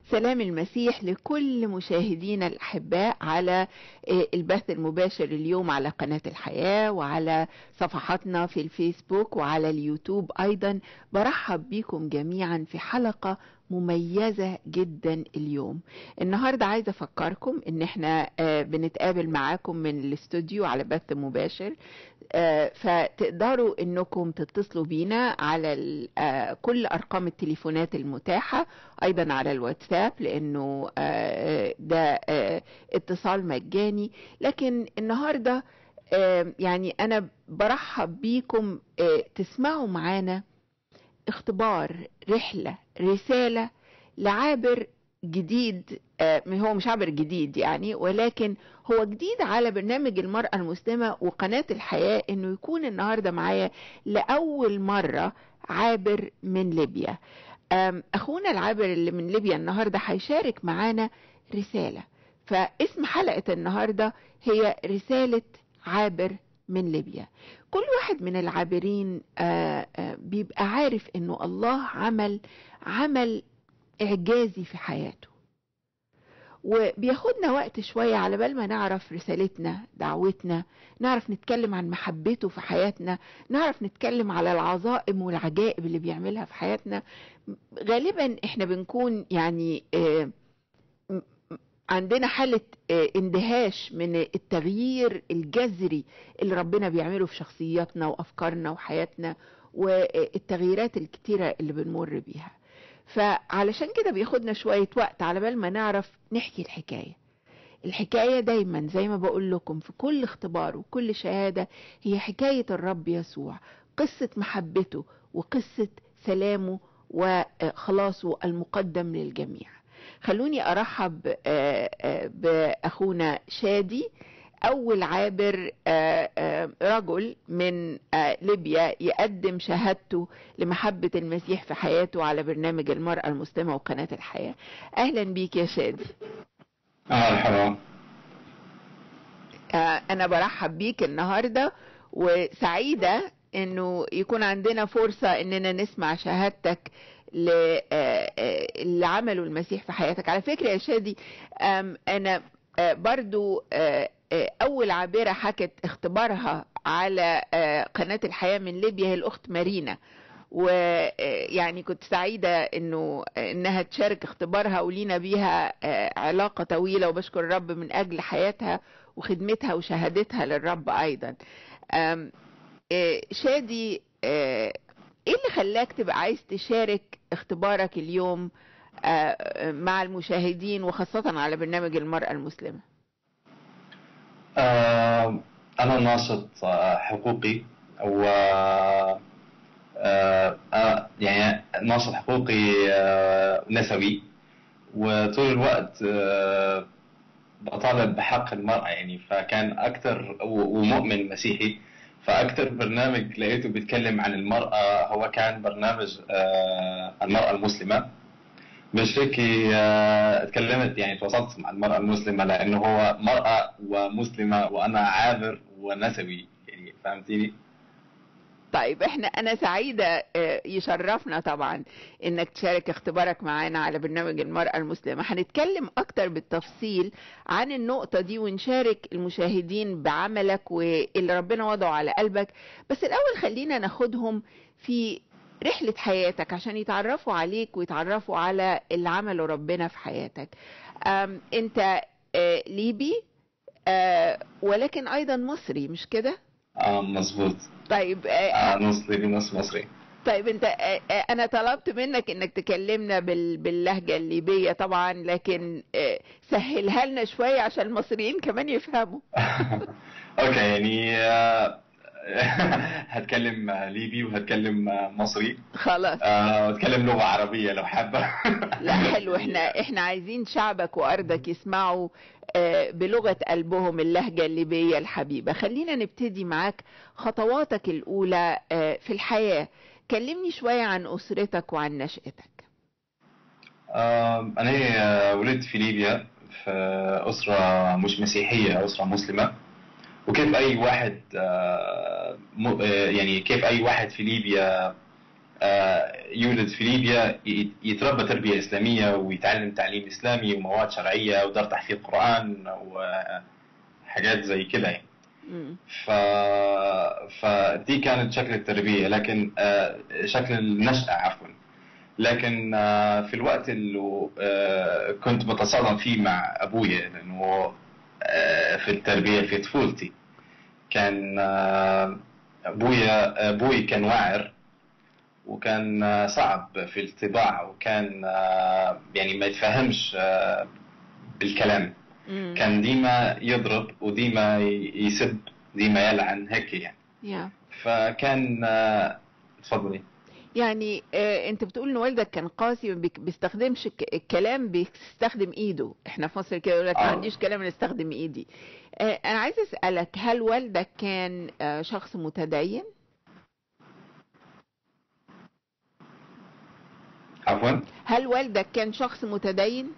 سلام المسيح لكل مشاهدينا الأحباء على البث المباشر اليوم على قناة الحياة وعلى صفحاتنا في الفيسبوك وعلى اليوتيوب أيضا برحب بكم جميعا في حلقة مميزة جدا اليوم النهاردة عايزة أفكركم إن إحنا بنتقابل معاكم من الاستوديو على بث مباشر فتقدروا إنكم تتصلوا بينا على كل أرقام التليفونات المتاحة أيضا على الواتساب لأنه ده اتصال مجاني لكن النهاردة يعني أنا برحب بيكم تسمعوا معانا اختبار رحلة رسالة لعابر جديد هو مش عابر جديد يعني ولكن هو جديد على برنامج المرأة المسلمة وقناة الحياة انه يكون النهاردة معايا لأول مرة عابر من ليبيا اخونا العابر اللي من ليبيا النهاردة هيشارك معانا رسالة فاسم حلقة النهاردة هي رسالة عابر من ليبيا كل واحد من العابرين آآ آآ بيبقى عارف انه الله عمل عمل اعجازي في حياته وبياخدنا وقت شوية على بال ما نعرف رسالتنا دعوتنا نعرف نتكلم عن محبته في حياتنا نعرف نتكلم على العظائم والعجائب اللي بيعملها في حياتنا غالبا احنا بنكون يعني عندنا حالة اندهاش من التغيير الجذري اللي ربنا بيعمله في شخصياتنا وأفكارنا وحياتنا والتغييرات الكتيرة اللي بنمر بيها فعلشان كده بياخدنا شوية وقت على بال ما نعرف نحكي الحكاية الحكاية دايما زي ما بقول لكم في كل اختبار وكل شهادة هي حكاية الرب يسوع قصة محبته وقصة سلامه وخلاصه المقدم للجميع خلوني ارحب باخونا شادي اول عابر رجل من ليبيا يقدم شهادته لمحبة المسيح في حياته على برنامج المرأة المسلمة وقناة الحياة اهلا بيك يا شادي مرحبا انا برحب بيك النهاردة وسعيدة انه يكون عندنا فرصة اننا نسمع شهادتك اللي عمله المسيح في حياتك على فكرة يا شادي أنا برضو أول عابرة حكت اختبارها على قناة الحياة من ليبيا هي الأخت مارينا ويعني كنت سعيدة انه انها تشارك اختبارها ولينا بيها علاقة طويلة وبشكر الرب من اجل حياتها وخدمتها وشهادتها للرب ايضا شادي ايه اللي خلاك تبقى عايز تشارك اختبارك اليوم مع المشاهدين وخاصة على برنامج المرأة المسلمة أنا ناشط حقوقي و يعني ناشط حقوقي نسوي وطول الوقت بطالب بحق المرأة يعني فكان أكثر ومؤمن مسيحي فاكثر برنامج لقيته بيتكلم عن المراه هو كان برنامج المراه المسلمه مش هيك اتكلمت يعني تواصلت مع المراه المسلمه لانه هو مراه ومسلمه وانا عابر ونسوي يعني فهمتيني؟ طيب احنا انا سعيده يشرفنا طبعا انك تشارك اختبارك معانا على برنامج المراه المسلمه هنتكلم اكتر بالتفصيل عن النقطه دي ونشارك المشاهدين بعملك واللي ربنا وضعه على قلبك بس الاول خلينا ناخدهم في رحله حياتك عشان يتعرفوا عليك ويتعرفوا على اللي عمله ربنا في حياتك انت ليبي ولكن ايضا مصري مش كده اه مظبوط طيب آه نص ليبي نص مصري طيب انت آه انا طلبت منك انك تكلمنا بال... باللهجه الليبيه طبعا لكن آه سهلها لنا شويه عشان المصريين كمان يفهموا اوكي يعني آه هتكلم ليبي وهتكلم مصري خلاص آه وهتكلم لغه عربيه لو حابه لا حلو احنا احنا عايزين شعبك وارضك يسمعوا بلغة قلبهم اللهجة الليبية الحبيبة خلينا نبتدي معاك خطواتك الأولى في الحياة كلمني شوية عن أسرتك وعن نشأتك أنا ولدت في ليبيا في أسرة مش مسيحية أسرة مسلمة وكيف أي واحد يعني كيف أي واحد في ليبيا آه، يولد في ليبيا ي- يتربى تربية إسلامية ويتعلم تعليم إسلامي ومواد شرعية ودار تحفيظ قرآن وحاجات زي كده يعني مم. ف... فدي كانت شكل التربية لكن آه، شكل النشأة عفوا لكن آه، في الوقت اللي آه، كنت بتصادم فيه مع أبويا لأنه آه، في التربية في طفولتي كان آه، أبويا أبوي كان واعر وكان آه، صعب في الطباع وكان آه، يعني ما يتفهمش آه، بالكلام مم. كان ديما يضرب وديما ي- يسب ديما يلعن هيك يعني يا فكان آه، تفضلي يعني آه انت بتقول ان والدك كان قاسي ما بيك- بيستخدمش الك- الكلام بيستخدم ايده احنا في مصر كده يقول لك ما آه. عنديش كلام أنا استخدم ايدي آه انا عايز اسالك هل والدك كان آه شخص متدين عفوا هل والدك كان شخص متدين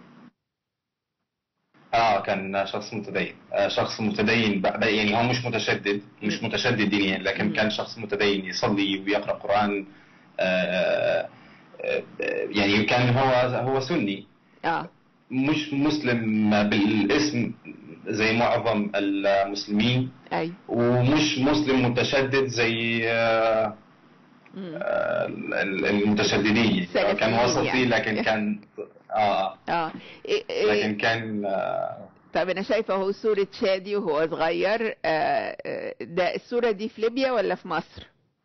اه كان شخص متدين آه شخص متدين ب- ب- يعني هو مش متشدد مش مم. متشدد دينيا لكن مم. كان شخص متدين يصلي ويقرأ قرآن آه آه آه، يعني كان هو هو سني اه مش مسلم بالاسم زي معظم المسلمين ايوه ومش مسلم متشدد زي آه مم. آه، ال- المتشددين السلفيين كان وسطي يعني. لكن كان اه اه إيه إيه لكن كان آه، طب انا شايفه اهو صوره شادي وهو صغير آه آه، ده الصوره دي في ليبيا ولا في مصر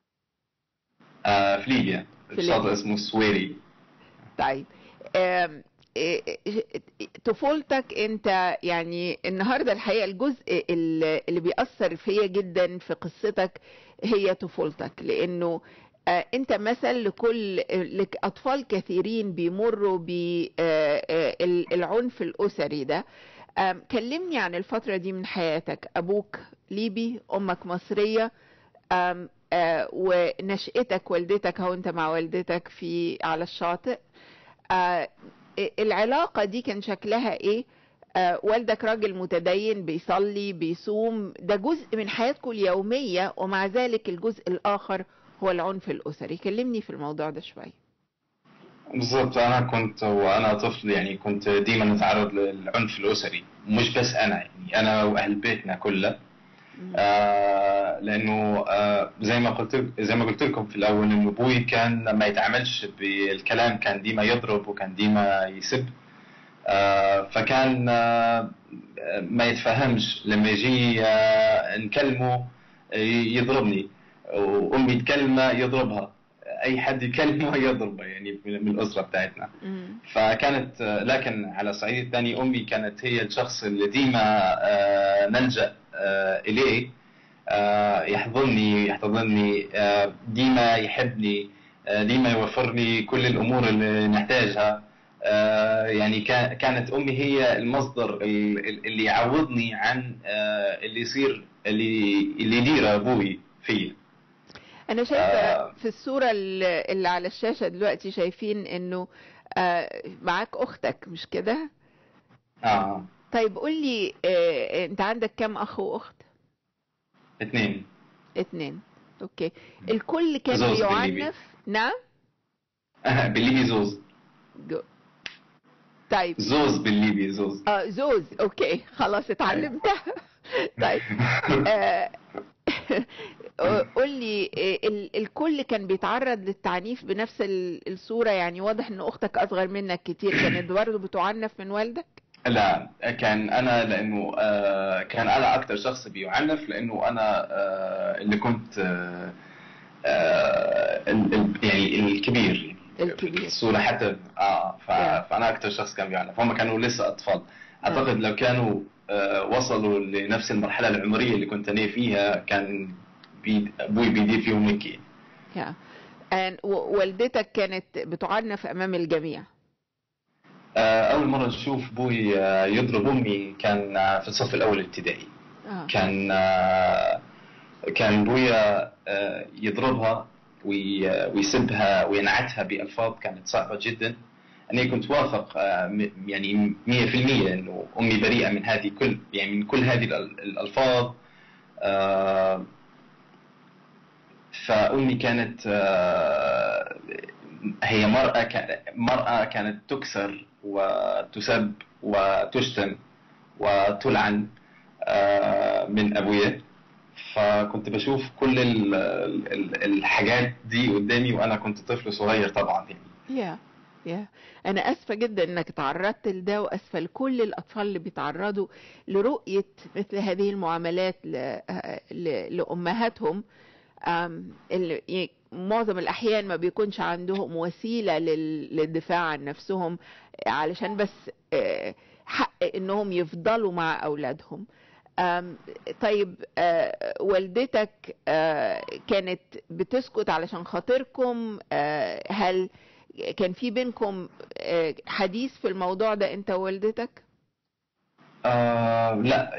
آه، في ليبيا في الشاطئ ليبيا. اسمه السويري طيب آم، إيه- إيه- طفولتك انت يعني النهارده الحقيقه الجزء اللي اللي بيأثر فيا جدا في قصتك هي طفولتك لانه آه، انت مثل لكل لك اطفال كثيرين بيمروا بالعنف الاسري ده آم، كلمني عن الفتره دي من حياتك ابوك ليبي امك مصريه آم، آه، ونشأتك والدتك هو انت مع والدتك في على الشاطئ آه، العلاقة دي كان شكلها ايه آه، والدك راجل متدين بيصلي بيصوم ده جزء من حياتكم اليومية ومع ذلك الجزء الآخر هو العنف الأسري كلمني في الموضوع ده شوية بالضبط انا كنت وانا طفل يعني كنت ديما نتعرض للعنف الاسري مش بس انا يعني انا واهل بيتنا كله آه لانه آه زي ما قلت زي ما قلت لكم في الاول انه ابوي كان ما يتعاملش بالكلام كان ديما يضرب وكان ديما يسب آه فكان آه ما يتفهمش لما يجي آه نكلمه يضربني وامي تكلمه يضربها اي حد يكلمه يضربه يعني من الاسره بتاعتنا مم. فكانت لكن على الصعيد الثاني امي كانت هي الشخص اللي ديما آه، نلجا آه، اليه آه، يحضني يحتضنني آه، ديما يحبني آه، ديما يوفر لي كل الامور اللي نحتاجها آه، يعني كا- كانت امي هي المصدر ال- ال- اللي يعوضني عن آه، اللي يصير اللي اللي يدير ابوي فيا أنا شايفة آه. في الصورة اللي اللي على الشاشة دلوقتي شايفين إنه آه، معاك أختك مش كده؟ اه طيب قول لي آه، أنت عندك كام أخ وأخت؟ اثنين اتنين أوكي الكل كان زوز بالليبي. بيعنف نعم؟ بالليبي زوز جو. طيب زوز بالليبي زوز اه زوز اوكي خلاص اتعلمتها طيب آه، قول لي آه، ال- الكل كان بيتعرض للتعنيف بنفس ال- الصورة يعني واضح ان اختك اصغر منك كتير كانت برضه بتعنف من والدك لا كان انا لانه آه، كان انا اكثر شخص بيعنف لانه انا آه، اللي كنت آه، آه، ال- ال- يعني الكبير الكبير. في الصوره حتى اه ف- Yeah. فانا اكثر شخص كان بيعنف هم كانوا لسه اطفال اعتقد لو كانوا آه، وصلوا لنفس المرحله العمريه اللي كنت انا فيها كان بي- ابوي بيدير فيهم هيك يا And و- والدتك كانت بتعنف امام الجميع آه، اول مره نشوف ابوي آه، يضرب امي كان آه، في الصف الاول الابتدائي اه كان آه، كان ابويا آه، يضربها وي- ويسبها وينعتها بألفاظ كانت صعبة جدا أنا كنت واثق آه، م- يعني 100% إنه أمي بريئة من هذه كل يعني من كل هذه الأل- الألفاظ آه، فأمي كانت آه، هي مرأة كا- مرأة كانت تكسر وتسب وتشتم وتلعن آه، من أبويا فكنت بشوف كل ال- ال- الحاجات دي قدامي وأنا كنت طفل صغير طبعا يعني يا يا انا اسفه جدا انك تعرضت لده واسفه لكل الاطفال اللي بيتعرضوا لرؤيه مثل هذه المعاملات ل... ل... لامهاتهم أم، اللي ي- معظم الاحيان ما بيكونش عندهم وسيله لل... للدفاع عن نفسهم علشان بس آه، حق انهم يفضلوا مع اولادهم أم، طيب آه، والدتك آه، كانت بتسكت علشان خاطركم آه، هل كان في بينكم آه، حديث في الموضوع ده انت ووالدتك آه لا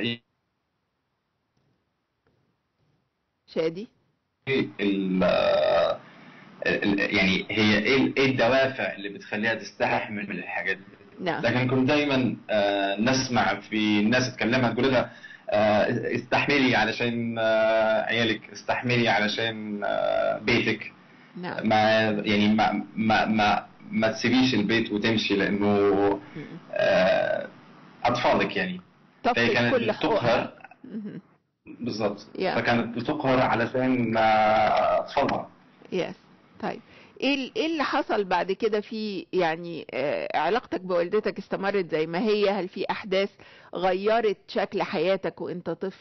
شادي ال ال- يعني هي ايه إيه الدوافع اللي بتخليها تستحمل من الحاجات دي نعم لكن كنت دايما آه، نسمع في الناس تكلمها تقول لها آه، استحملي علشان آه، عيالك استحملي علشان آه، بيتك نعم ما يعني ما ما ما, ما تسيبيش البيت وتمشي لانه م- آه، اطفالك يعني فهي تفقد كانت كل حقوقها بتقهر مهم. بالضبط Yeah. فكانت بتقهر علشان آه، اطفالها يس طيب ايه ال- ايه اللي حصل بعد كده في يعني آه، علاقتك بوالدتك استمرت زي ما هي هل في احداث غيرت شكل حياتك وانت طفل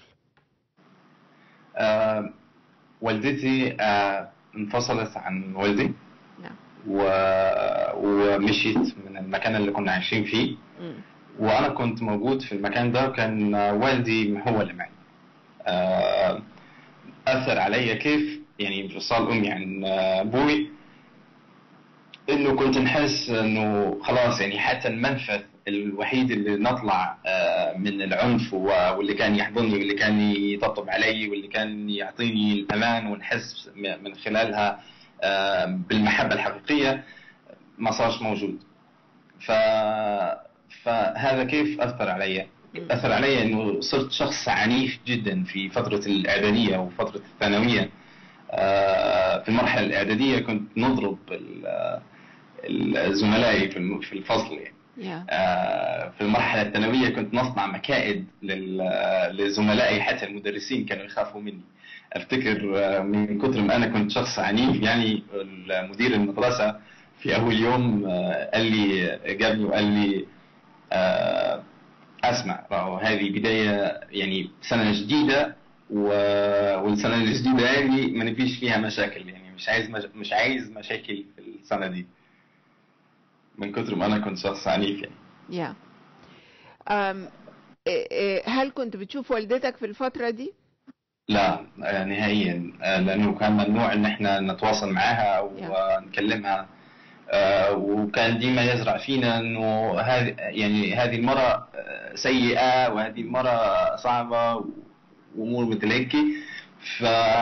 آه، والدتي آه، انفصلت عن والدي نعم و... ومشيت من المكان اللي كنا عايشين فيه مم. وانا كنت موجود في المكان ده وكان والدي هو اللي معي آه، اثر عليا كيف يعني انفصال امي عن ابوي انه كنت نحس انه خلاص يعني حتى المنفذ الوحيد اللي نطلع آه، من العنف و- واللي كان يحضني واللي كان يطبطب علي واللي كان يعطيني الامان ونحس م- من خلالها آه، بالمحبه الحقيقيه ما صارش موجود ف فهذا كيف اثر علي مم. اثر علي انه صرت شخص عنيف جدا في فتره الاعداديه وفتره الثانويه آه، في المرحله الاعداديه كنت نضرب ال- الزملائي في الم- في الفصل يعني يا آه، في المرحله الثانويه كنت نصنع مكائد لل- لزملائي حتى المدرسين كانوا يخافوا مني افتكر آه، من كثر ما انا كنت شخص عنيف يعني مدير المدرسه في اول يوم آه، قال لي جابني وقال لي آه، اسمع راهو هذه بدايه يعني سنه جديده و- والسنه الجديده هذه ما نبيش فيها مشاكل يعني مش عايز مش, مش عايز مشاكل في السنه دي من كثر ما انا كنت شخص عنيف يعني يا أم، إيه- إيه، هل كنت بتشوف والدتك في الفترة دي؟ لا آه، نهائيا آه، لانه كان ممنوع ان احنا نتواصل معها ونكلمها آه، وكان ديما يزرع فينا انه هذه يعني هذه المرة آه، سيئة وهذه المرة صعبة وامور مثل هيك ف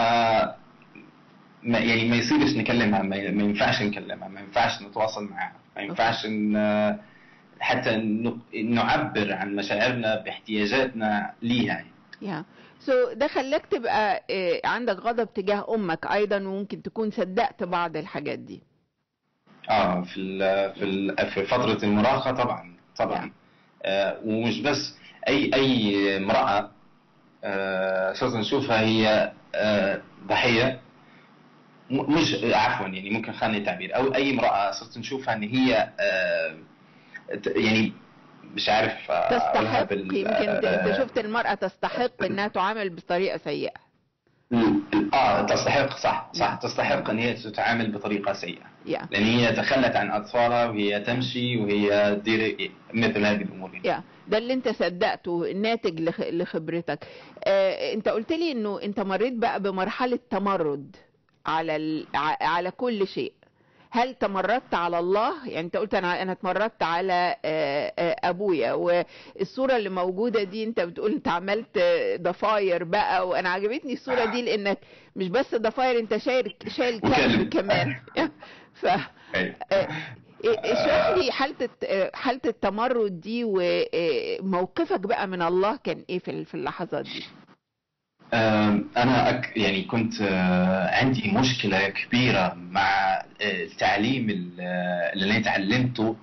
ما يعني ما يصيرش نكلمها ما ما ينفعش نكلمها ما ينفعش نتواصل معها ما ينفعش ان حتى ن- نعبر عن مشاعرنا باحتياجاتنا ليها يعني. يا سو ده خلاك تبقى إيه، عندك غضب تجاه امك ايضا وممكن تكون صدقت بعض الحاجات دي اه في ال في ال في فترة المراهقة طبعا طبعا آه ومش بس اي اي امرأة آه صرت نشوفها هي آه ضحية م- مش عفوا يعني ممكن خلني التعبير او اي امرأة صرت نشوفها ان هي آه ت- يعني مش عارف آه، أقولها تستحق بال- يمكن انت آه، أنت شفت المرأة تستحق انها تعامل بطريقة سيئة اه تستحق صح صح تستحق ان هي تتعامل بطريقة سيئة يا لان هي تخلت عن اطفالها وهي تمشي وهي تدير مثل هذه الامور يعني. يا ده اللي انت صدقته ناتج لخ- لخبرتك آه انت قلت لي انه انت مريت بقى بمرحلة تمرد على ال... ع- على كل شيء هل تمردت على الله يعني انت قلت انا انا اتمردت على آه، آه، ابويا والصوره اللي موجوده دي انت بتقول انت عملت آه، ضفاير بقى وانا عجبتني الصوره دي لانك مش بس ضفاير انت شايل شايل كلب وكلب. كمان ف أيوة. آه، إيه- اشرح لي حالة الت- آه، حالة التمرد دي وموقفك بقى من الله كان ايه في ال- في اللحظات دي؟ آم، أنا أك يعني كنت آه، عندي مشكلة كبيرة مع آه، التعليم ال- آه، اللي أنا تعلمته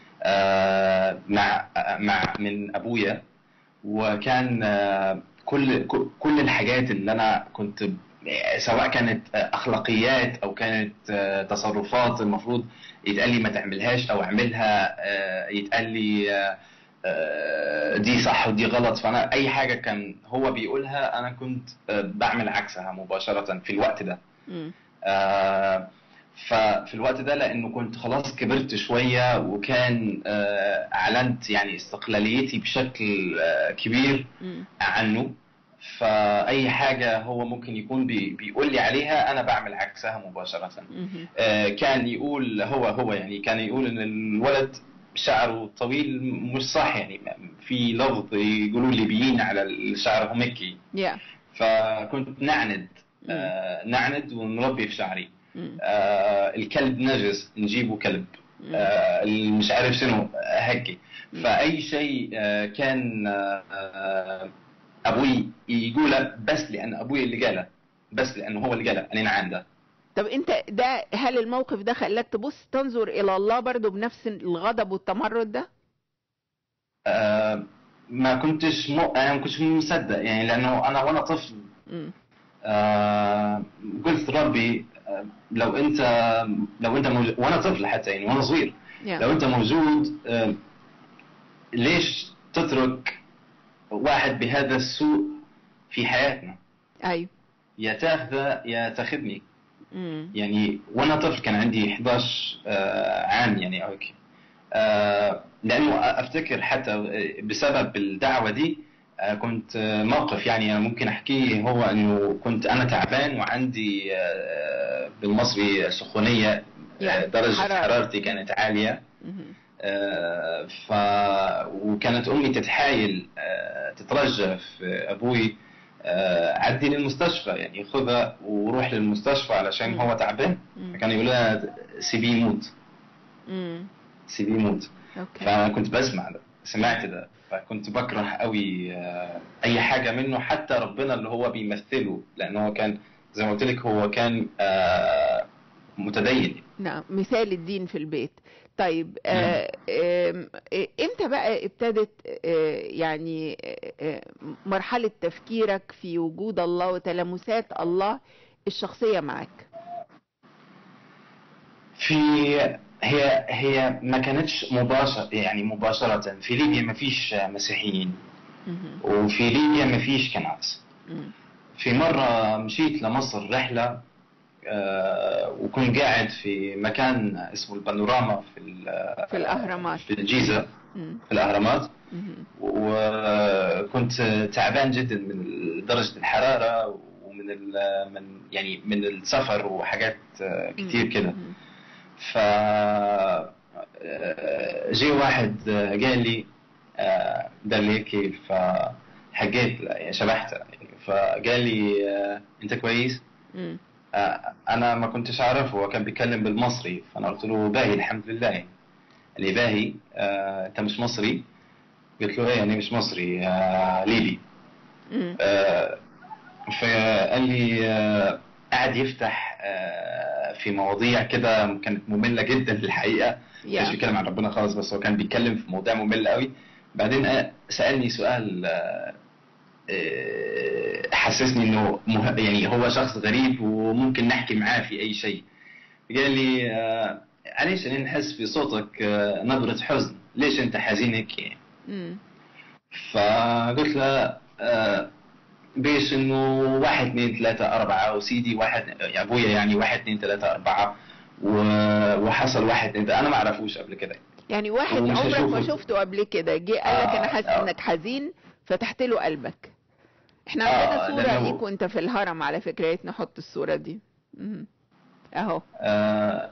آه، مع مع من أبويا وكان آه، كل كل- كل الحاجات اللي أنا كنت سواء كانت أخلاقيات أو كانت آه، تصرفات المفروض يتقال لي ما تعملهاش أو أعملها آه، يتقال لي آه، آه، دي صح ودي غلط فانا اي حاجه كان هو بيقولها انا كنت آه، بعمل عكسها مباشره في الوقت ده مم. آه، ففي الوقت ده لانه كنت خلاص كبرت شويه وكان آه، اعلنت يعني استقلاليتي بشكل آه، كبير مم. عنه فاي حاجه هو ممكن يكون بي بيقول لي عليها انا بعمل عكسها مباشره مم. آه، كان يقول هو هو يعني كان يقول ان الولد شعره طويل مش صح يعني في لفظ يقولوا ليبيين على الشعر همكي يا فكنت نعند آه، نعند ونربي في شعري مم. آه، الكلب نجس نجيبه كلب مم. آه، مش عارف شنو آه، هيك مم. فاي شيء آه، كان آه، آه، ابوي يقوله بس لان ابوي اللي قاله بس لانه هو اللي قاله انا عنده طب انت ده هل الموقف ده خلاك تبص تنظر الى الله برضو بنفس الغضب والتمرد ده آه، ما كنتش م... انا ما كنتش مصدق يعني لانه انا وانا طفل مم. آه، قلت ربي آه، لو انت لو انت موجود وانا طفل حتى يعني وانا صغير يا. لو انت موجود آه، ليش تترك واحد بهذا السوء في حياتنا ايوه يا تاخذه يا تاخذني مم. يعني وانا طفل كان عندي 11 آه، عام يعني او هيك آه، لانه افتكر حتى بسبب الدعوه دي آه، كنت آه، موقف يعني أنا ممكن احكيه هو انه كنت انا تعبان وعندي آه، بالمصري سخونيه آه، يعني درجه حرارة. حرارتي كانت عاليه مم. آه، ف وكانت امي تتحايل آه، تترجى في ابوي آه، عدي للمستشفى يعني خذها وروح للمستشفى علشان مم. هو تعبان مم. فكان يقول لها سيبيه يموت مم. سيبيه يموت اوكي فانا كنت بسمع ده سمعت ده فكنت بكره قوي آه، اي حاجه منه حتى ربنا اللي هو بيمثله لانه هو كان زي ما قلت لك هو كان آه، متدين نعم مثال الدين في البيت طيب آه آم، آه، امتى بقى ابتدت آه يعني آه، آه، مرحلة تفكيرك في وجود الله وتلامسات الله الشخصية معك في هي هي ما كانتش مباشرة يعني مباشرة في ليبيا ما فيش مسيحيين مهم. وفي ليبيا ما فيش كنائس مم. في مرة مشيت لمصر رحلة آه، وكنت قاعد في مكان اسمه البانوراما في ال- في الأهرامات في الجيزة مم. في الأهرامات مهم. وكنت تعبان جدا من درجة الحرارة ومن ال- من يعني من السفر وحاجات آه، كتير كده مم. ف آه، جه واحد آه، قال لي آه، ده اللي هيك فحكيت له، يعني شبحته يعني فقال لي آه، انت كويس؟ مم. آه، انا ما كنتش اعرفه هو كان بيتكلم بالمصري فانا قلت له باهي الحمد لله يعني قال لي باهي آه، انت مش مصري؟ قلت له ايه يعني مش مصري آه، ليبي مم. آه، فقال لي آه، قعد يفتح آه، في مواضيع كده كانت مملة جدا الحقيقة مش يا بيتكلم عن ربنا خالص بس هو كان بيتكلم في مواضيع مملة قوي بعدين آه، سألني سؤال آه، آه، حسسني انه مه... يعني هو شخص غريب وممكن نحكي معاه في اي شيء قال لي آه، معلش انا نحس في صوتك آه، نبرة حزن ليش انت حزين هيك يعني مم. فقلت له آه، بيش انه واحد اثنين ثلاثة أربعة وسيدي واحد يا أبويا يعني واحد اثنين ثلاثة أربعة و- وحصل واحد اثنين أنا ما أعرفوش قبل كده يعني واحد ومش عمرك ما هشوفه. شفته قبل كده جه قال لك آه، انا حاسس آه. انك حزين فتحت له قلبك احنا آه، عندنا صورة لأنه- ليك وانت في الهرم على فكرة يا ريت نحط الصورة دي مهم. اهو آه،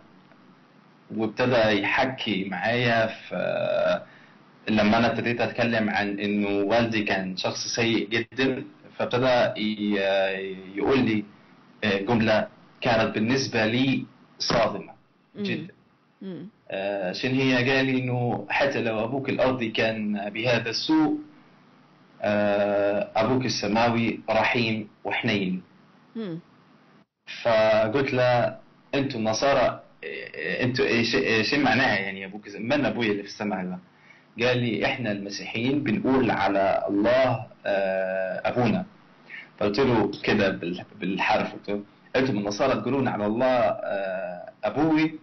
وابتدى يحكي معايا في لما أنا ابتديت أتكلم عن إنه والدي كان شخص سيء جدا فابتدى ي- يقول لي آه، جملة كانت بالنسبة لي صادمة مم. جدا مم. آه، عشان هي قال لي انه حتى لو ابوك الارضي كان بهذا السوء آه، أبوك السماوي رحيم وحنين مم. فقلت له أنتوا النصارى آه، أنتوا إيش إيش معناها يعني أبوك الس- من أبويا اللي في السماء هذا؟ قال لي إحنا المسيحيين بنقول على الله آه، أبونا فقلت له كده بال- بالحرف قلت له أنتم النصارى تقولون على الله آه، أبوي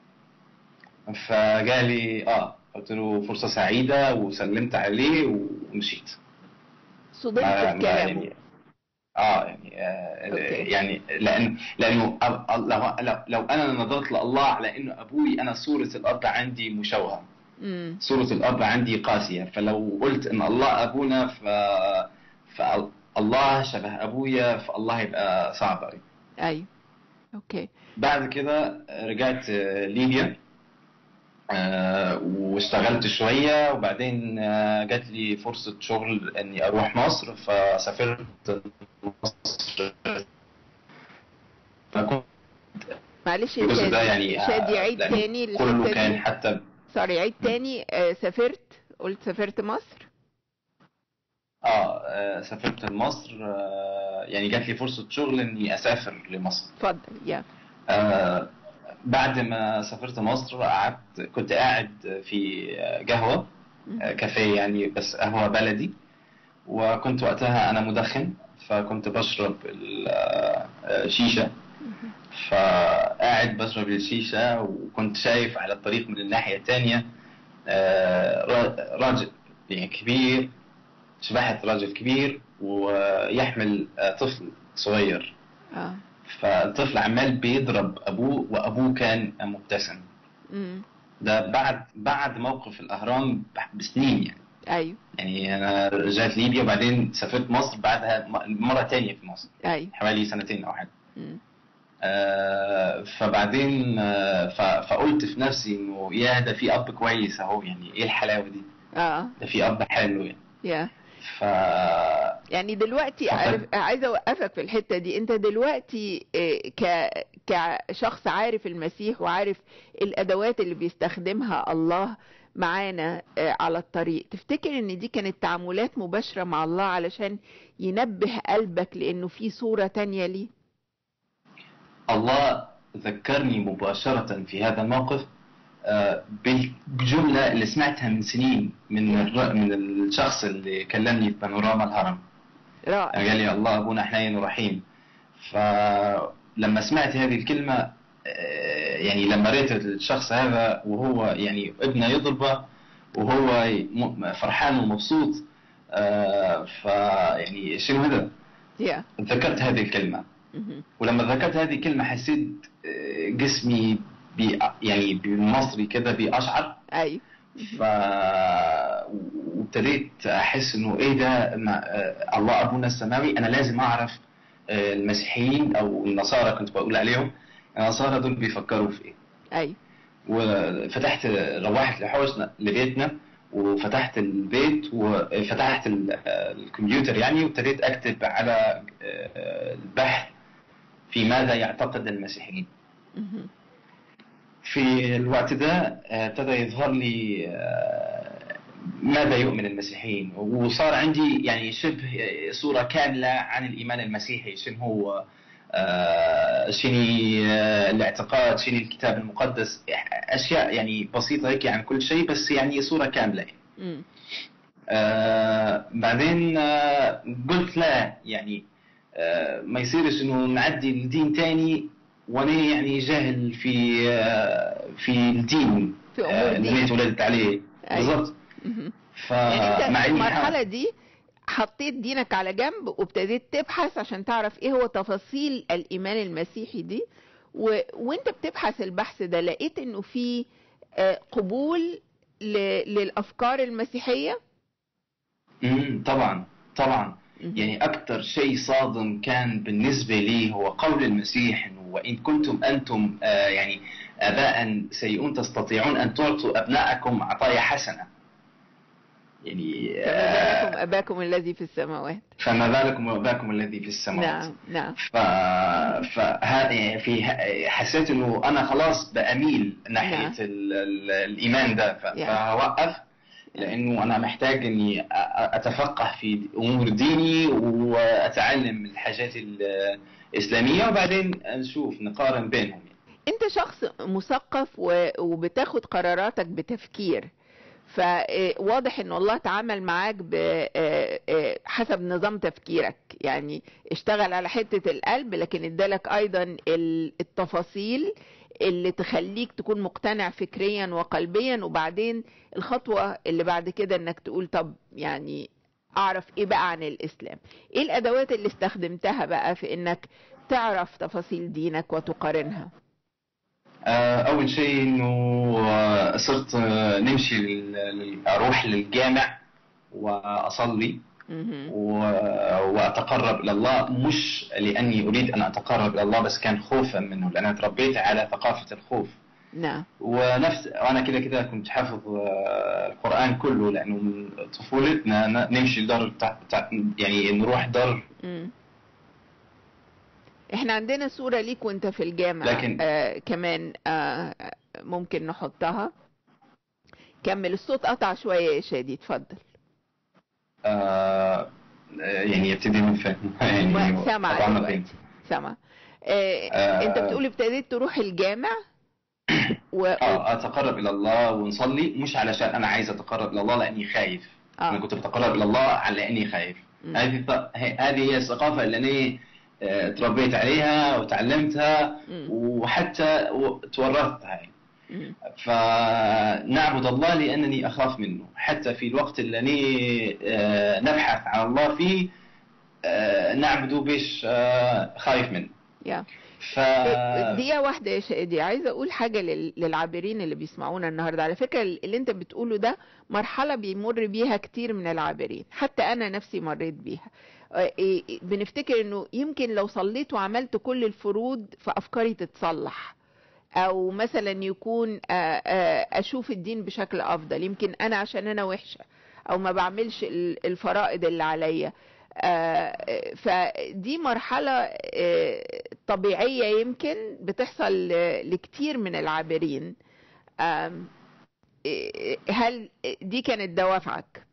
فقال لي آه قلت له فرصة سعيدة وسلمت عليه ومشيت صدمت ما- ما بكلامه يعني اه يعني آه أوكي. يعني لان لانه أ- أ- لو, لو, لو انا نظرت لله على انه ابوي انا صوره الاب عندي مشوهه مم. صوره الاب عندي قاسيه فلو قلت ان الله ابونا ف فالله شبه ابويا فالله يبقى صعب قوي ايوه اوكي بعد كده رجعت آه، ليبيا آه، واشتغلت شوية وبعدين آه، جات لي فرصة شغل اني اروح مصر فسافرت مصر فكنت معلش يا الجزء ده شادي يعني آه، شادي عيد لأن تاني كله الحتة كان دي حتى سوري عيد تاني آه، سافرت قلت سافرت مصر اه آه، سافرت لمصر آه، يعني جات لي فرصة شغل اني اسافر لمصر اتفضل يا آه، بعد ما سافرت مصر قعدت كنت قاعد في آه، قهوة آه، كافيه يعني بس قهوة بلدي وكنت وقتها أنا مدخن فكنت بشرب الشيشة فقاعد بشرب الشيشة وكنت شايف على الطريق من الناحية التانية آه، را- راجل يعني كبير شبحة راجل كبير ويحمل آه، طفل صغير اه فالطفل عمال بيضرب أبوه وأبوه كان مبتسم امم ده بعد بعد موقف الأهرام بسنين يعني ايوه يعني أنا رجعت ليبيا وبعدين سافرت مصر بعدها م- مرة تانية في مصر ايوه حوالي سنتين أو حاجة مم. آه، فبعدين آه، ف- فقلت في نفسي إنه يا ده في أب كويس أهو يعني إيه الحلاوة دي اه ده في أب حلو يعني يا ف يعني دلوقتي فقد- عارف عايزه اوقفك في الحته دي انت دلوقتي آه، ك كشخص عارف المسيح وعارف الادوات اللي بيستخدمها الله معانا آه، على الطريق تفتكر ان دي كانت تعاملات مباشره مع الله علشان ينبه قلبك لانه في صوره تانية ليه الله ذكرني مباشرة في هذا الموقف آه، بالجملة اللي سمعتها من سنين من الر- من الشخص اللي كلمني في بانوراما الهرم رائع قال لي الله أبونا حنين ورحيم فلما سمعت هذه الكلمة آه، يعني لما رأيت الشخص هذا وهو يعني ابنه يضربه وهو م- فرحان ومبسوط آه، فيعني شنو هذا؟ يا تذكرت هذه الكلمة مهم. ولما ذكرت هذه الكلمة حسيت آه، جسمي بي يعني بالمصري كده بيقشعر ايوه ف وابتديت احس انه ايه ده ما... آه، الله ابونا السماوي انا لازم اعرف آه، المسيحيين او النصارى كنت بقول عليهم النصارى دول بيفكروا في ايه ايوه وفتحت روحت لحوشنا لبيتنا وفتحت البيت وفتحت ال- الكمبيوتر يعني وابتديت اكتب على آه، البحث في ماذا يعتقد المسيحيين مهم. في الوقت ده آه، ابتدى يظهر لي آه، ماذا يؤمن المسيحيين وصار عندي يعني شبه صورة كاملة عن الإيمان المسيحي شنو هو آه، شنو آه، الاعتقاد شنو الكتاب المقدس أشياء يعني بسيطة هيك عن كل شيء بس يعني صورة كاملة مم. آه بعدين آه قلت لا يعني آه ما يصيرش انه نعدي لدين تاني وانا يعني جاهل في آه في الدين في أمور آه دين. اللي أنا اتولدت عليه أيوة. بالضبط مهم. ف يعني انت مع في إني المرحلة دي حطيت دينك على جنب وابتديت تبحث عشان تعرف ايه هو تفاصيل الإيمان المسيحي دي و... وانت بتبحث البحث ده لقيت انه في آه، قبول ل... للأفكار المسيحية مم، طبعا طبعا مهم. يعني أكثر شيء صادم كان بالنسبة لي هو قول المسيح إنه وإن كنتم أنتم آه يعني آباء سيئون تستطيعون أن تعطوا أبنائكم عطايا حسنة يعني كما آه بالكم أباكم الذي في السماوات فما بالكم وأباكم الذي في السماوات نعم نعم ف... فه... في حسيت انه انا خلاص باميل ناحيه نعم. ال... ال... الايمان ده ف... Yeah. فوقف لانه انا محتاج اني أ- أ- اتفقه في امور ديني واتعلم الحاجات الاسلاميه وبعدين نشوف نقارن بينهم انت شخص مثقف و- وبتاخد قراراتك بتفكير فواضح ان الله تعامل معاك ب- آه، آه، حسب نظام تفكيرك يعني اشتغل على حتة القلب لكن ادالك ايضا ال- التفاصيل اللي تخليك تكون مقتنع فكريا وقلبيا وبعدين الخطوة اللي بعد كده انك تقول طب يعني اعرف ايه بقى عن الاسلام ايه الادوات اللي استخدمتها بقى في انك تعرف تفاصيل دينك وتقارنها آه، أول شيء إنه آه، صرت آه، نمشي لل- لل- أروح للجامع وأصلي مهم. و- وأتقرب إلى الله مش لأني أريد أن أتقرب إلى الله بس كان خوفا منه لأن أنا تربيت على ثقافة الخوف نعم ونفس وأنا كده كده كنت حافظ آه، القرآن كله لأنه من طفولتنا ن- نمشي لدار التع- تع- يعني نروح دار مم. احنا عندنا صورة ليك وانت في الجامعة لكن- آه كمان آه ممكن نحطها كمل الصوت قطع شوية يا شادي اتفضل آه، يعني يبتدي من فين يعني سامع قطعنا دلوقتي فين سامع آه آه. انت بتقول ابتديت تروح الجامع و... اه اتقرب الى الله ونصلي مش علشان انا عايز اتقرب الى الله لاني خايف انا اه كنت بتقرب الى الله على اني خايف مم. هذه الط- هي- هذه هي الثقافه اللي انا آه، تربيت عليها وتعلمتها مم. وحتى و- تورثتها يعني. مم. فنعبد الله لانني اخاف منه حتى في الوقت اللي أنا، آه، نبحث عن الله فيه آه، نعبده بيش آه، خايف منه يا ف دقيقة واحدة يا شادي عايزة أقول حاجة لل- للعابرين اللي بيسمعونا النهاردة على فكرة اللي أنت بتقوله ده مرحلة بيمر بيها كتير من العابرين حتى أنا نفسي مريت بيها آه، إيه- إيه، بنفتكر إنه يمكن لو صليت وعملت كل الفروض فأفكاري تتصلح أو مثلا يكون آه، آه، أشوف الدين بشكل أفضل يمكن أنا عشان أنا وحشة أو ما بعملش ال- الفرائض اللي عليا آه، فدي مرحلة آه، طبيعية يمكن بتحصل ل- لكتير من العابرين آم، إيه، هل دي كانت دوافعك؟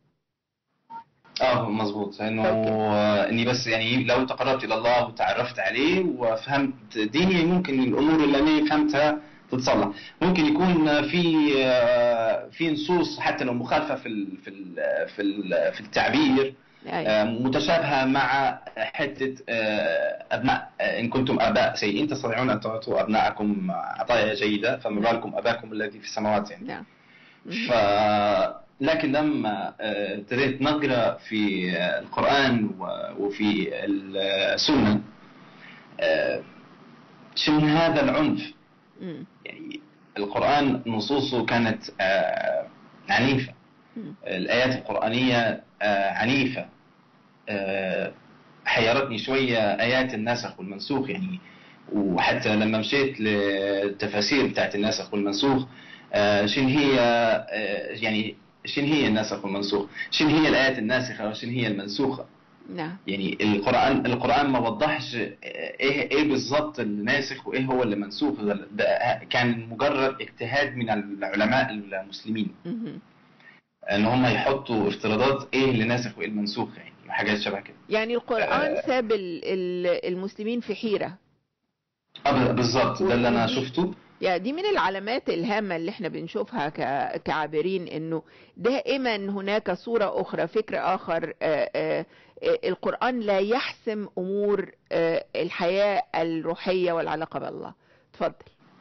اه مظبوط انه أوكي. آه، اني بس يعني لو تقربت الى الله وتعرفت عليه وفهمت ديني ممكن الامور اللي انا فهمتها تتصلح ممكن يكون في آه، في نصوص حتى لو مخالفه في ال في ال في ال في التعبير أيوة. آه، متشابهه مع حته آه، ابناء آه، ان كنتم اباء سيئين تستطيعون ان تعطوا ابنائكم عطايا جيده فما بالكم اباكم الذي في السماوات يعني نعم ف لكن لما آه، ابتديت نقرا في آه، القران و- وفي السنه آه، شن هذا العنف مم. يعني القران نصوصه كانت آه، عنيفه مم. الايات القرانيه آه، عنيفه آه، حيرتني شويه ايات الناسخ والمنسوخ يعني وحتى لما مشيت للتفاسير بتاعت الناسخ والمنسوخ آه، شن هي آه، يعني شن هي الناسخ والمنسوخ شن هي الآيات الناسخة وشن هي المنسوخة نعم يعني القرآن القرآن ما وضحش آه، ايه ايه بالظبط الناسخ وايه هو اللي منسوخ ده- ده كان مجرد اجتهاد من العلماء المسلمين مهم. ان هم يحطوا افتراضات ايه اللي ناسخ وايه المنسوخ يعني وحاجات شبه كده يعني القرآن آه. ساب ال- ال- المسلمين في حيرة اه بالظبط ده اللي انا ودي- شفته يعني دي من العلامات الهامة اللي احنا بنشوفها ك- كعابرين انه دائما هناك صورة اخرى فكر اخر آه، آه، آه، القرآن لا يحسم امور آه، الحياة الروحية والعلاقة بالله اتفضل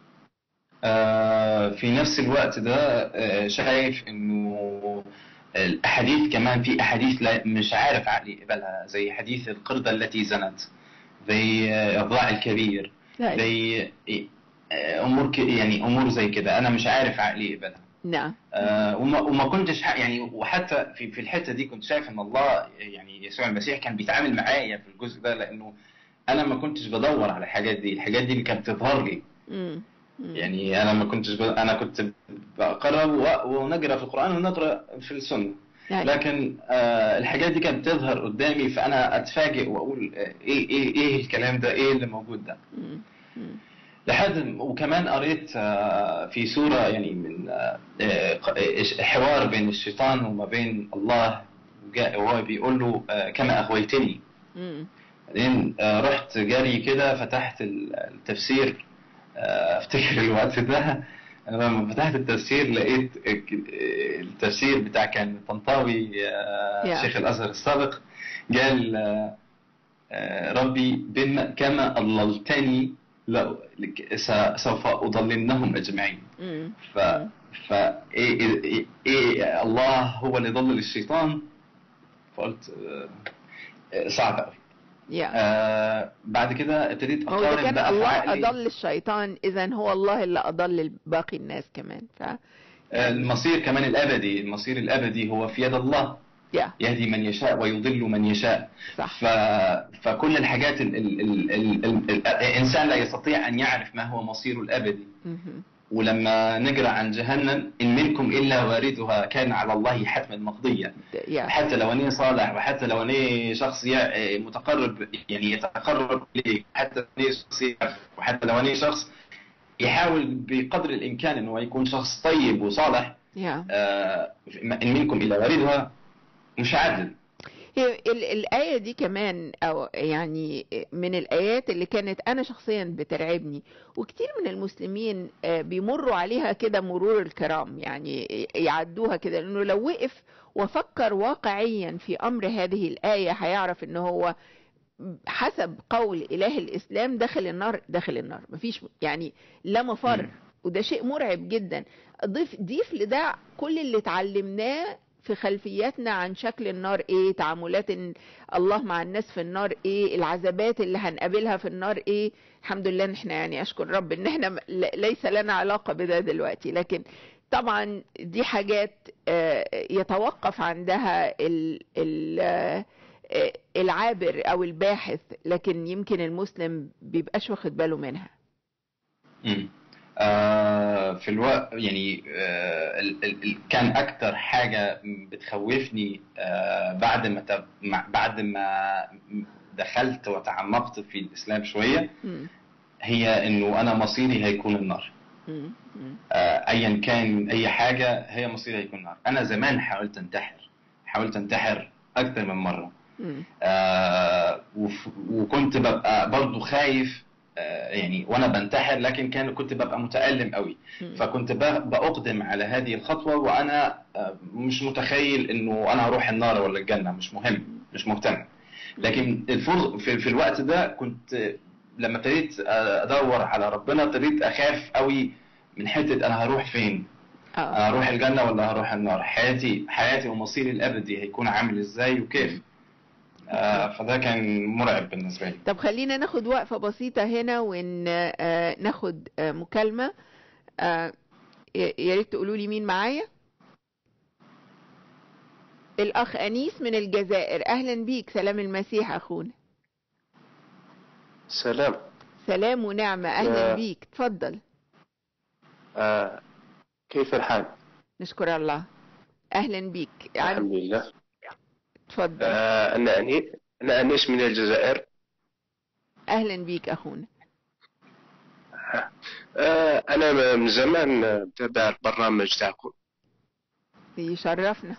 آه، في نفس الوقت ده آه، شايف انه الاحاديث كمان في احاديث لا مش عارف عقلي يقبلها زي حديث القردة التي زنت زي آه، الضاع الكبير زي آه، امور ك- يعني امور زي كده انا مش عارف عقلي يقبلها نعم آه، وما وما كنتش ح- يعني وحتى في في الحته دي كنت شايف ان الله يعني يسوع المسيح كان بيتعامل معايا في الجزء ده لانه انا ما كنتش بدور على الحاجات دي الحاجات دي اللي كانت تظهر لي مم. مم. يعني انا ما كنتش ب... انا كنت بقرا و... ونقرا في القران ونقرا في السنه يعني لكن آه الحاجات دي كانت تظهر قدامي فانا اتفاجئ واقول آه، ايه ايه ايه الكلام ده ايه اللي موجود ده مم. مم. لحد وكمان قريت آه، في سورة يعني من آه، آه، حوار بين الشيطان وما بين الله وجاء- وهو بيقول له آه، كما أغويتني مم. بعدين آه، رحت جري كده فتحت ال- التفسير آه، افتكر الوقت ده أنا لما فتحت التفسير لقيت آه، التفسير بتاع كان طنطاوي آه، Yeah. شيخ الازهر السابق قال آه، آه، ربي بما كما اضللتني لو- لك- س- سوف اضللنهم اجمعين مم. ف ف إيه إيه إيه إيه الله هو اللي ضلل الشيطان فقلت آه، آه، صعب قوي يا آه بعد كده ابتديت هو إذا اقارن كان بقى في الله عقلي أضل الشيطان إذا هو الله اللي أضل باقي الناس كمان ف آه، المصير كمان الابدي المصير الابدي هو في يد الله يا يهدي من يشاء ويضل من يشاء صح ف... فكل الحاجات ال... ال... ال... ال... ال... الانسان لا يستطيع ان يعرف ما هو مصيره الابدي مهم. ولما نقرا عن جهنم ان منكم الا واردها كان على الله حتما مقضيا يا حتى لو اني صالح وحتى لو اني شخص ي- متقرب يعني يتقرب اليك حتى لو اني شخص يعرف، وحتى لو اني شخص يحاول بقدر الامكان انه يكون شخص طيب وصالح يا آه، ان منكم الا واردها مش عادل هي ال- الآية دي كمان أو يعني من الآيات اللي كانت أنا شخصيا بترعبني وكتير من المسلمين آه، بيمروا عليها كده مرور الكرام يعني يعدوها كده لأنه لو وقف وفكر واقعيا في أمر هذه الآية هيعرف إن هو حسب قول إله الإسلام داخل النار داخل النار مفيش يعني لا مفر مم. وده شيء مرعب جدا ضيف ضيف لده كل اللي اتعلمناه في خلفياتنا عن شكل النار ايه تعاملات إن الله مع الناس في النار ايه العذابات اللي هنقابلها في النار ايه الحمد لله ان احنا يعني اشكر رب ان احنا م- ل- ليس لنا علاقة بده دلوقتي لكن طبعا دي حاجات آه، يتوقف عندها ال ال آه، آه، العابر او الباحث لكن يمكن المسلم بيبقاش واخد باله منها مم. آه في الوقت يعني آه ال ال ال كان اكتر حاجه بتخوفني آه بعد ما تب- مع- بعد ما دخلت وتعمقت في الاسلام شويه مم. هي انه انا مصيري هيكون النار مم. مم. آه ايا كان اي حاجه هي مصيري هيكون النار انا زمان حاولت انتحر حاولت انتحر اكتر من مره مم. آه وف- وكنت ببقى برضو خايف آه يعني وانا بنتحر لكن كان كنت ببقى متألم قوي مم. فكنت ب- بأقدم على هذه الخطوة وأنا آه، مش متخيل إنه أنا هروح النار ولا الجنة مش مهم مش مهتم لكن الفرص في, في الوقت ده كنت آه، لما ابتديت آه، أدور على ربنا ابتديت أخاف قوي من حتة أنا هروح فين اه أنا هروح الجنة ولا هروح النار حياتي حياتي ومصيري الأبدي هيكون عامل إزاي وكيف آه، فده كان مرعب بالنسبة لي طب خلينا ناخد وقفة بسيطة هنا وناخد مكالمة آه، يا يا ريت تقولوا لي مين معايا الأخ أنيس من الجزائر أهلا بيك سلام المسيح أخونا سلام سلام ونعمة أهلا آه. بيك تفضل آه كيف الحال؟ نشكر الله أهلا بيك عن- الحمد لله تفضل آه أنا أني أنا أنيس من الجزائر أهلا بيك أخونا آه أنا من زمان آه، متابع البرنامج تاعكم يشرفنا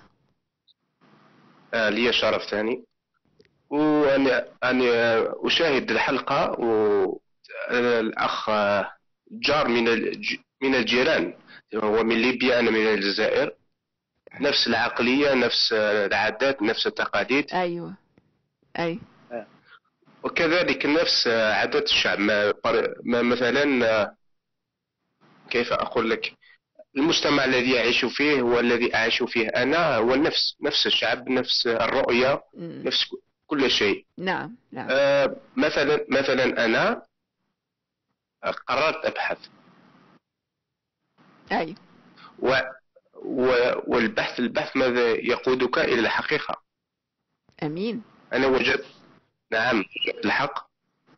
آه لي شرف ثاني وأنا أنا آه، أشاهد الحلقة والأخ آه، جار من الج... من الجيران هو من ليبيا أنا من الجزائر نفس العقلية نفس آه، العادات نفس التقاليد أيوة أي وكذلك نفس آه، عادات الشعب ما, ما مثلا آه، كيف أقول لك المجتمع الذي يعيش فيه والذي أعيش فيه أنا هو نفس نفس الشعب نفس الرؤية مم. نفس كل شيء نعم نعم آه، مثلا مثلا أنا قررت أبحث أيوة و و والبحث البحث ماذا يقودك إلى الحقيقة أمين أنا وجدت نعم وجدت الحق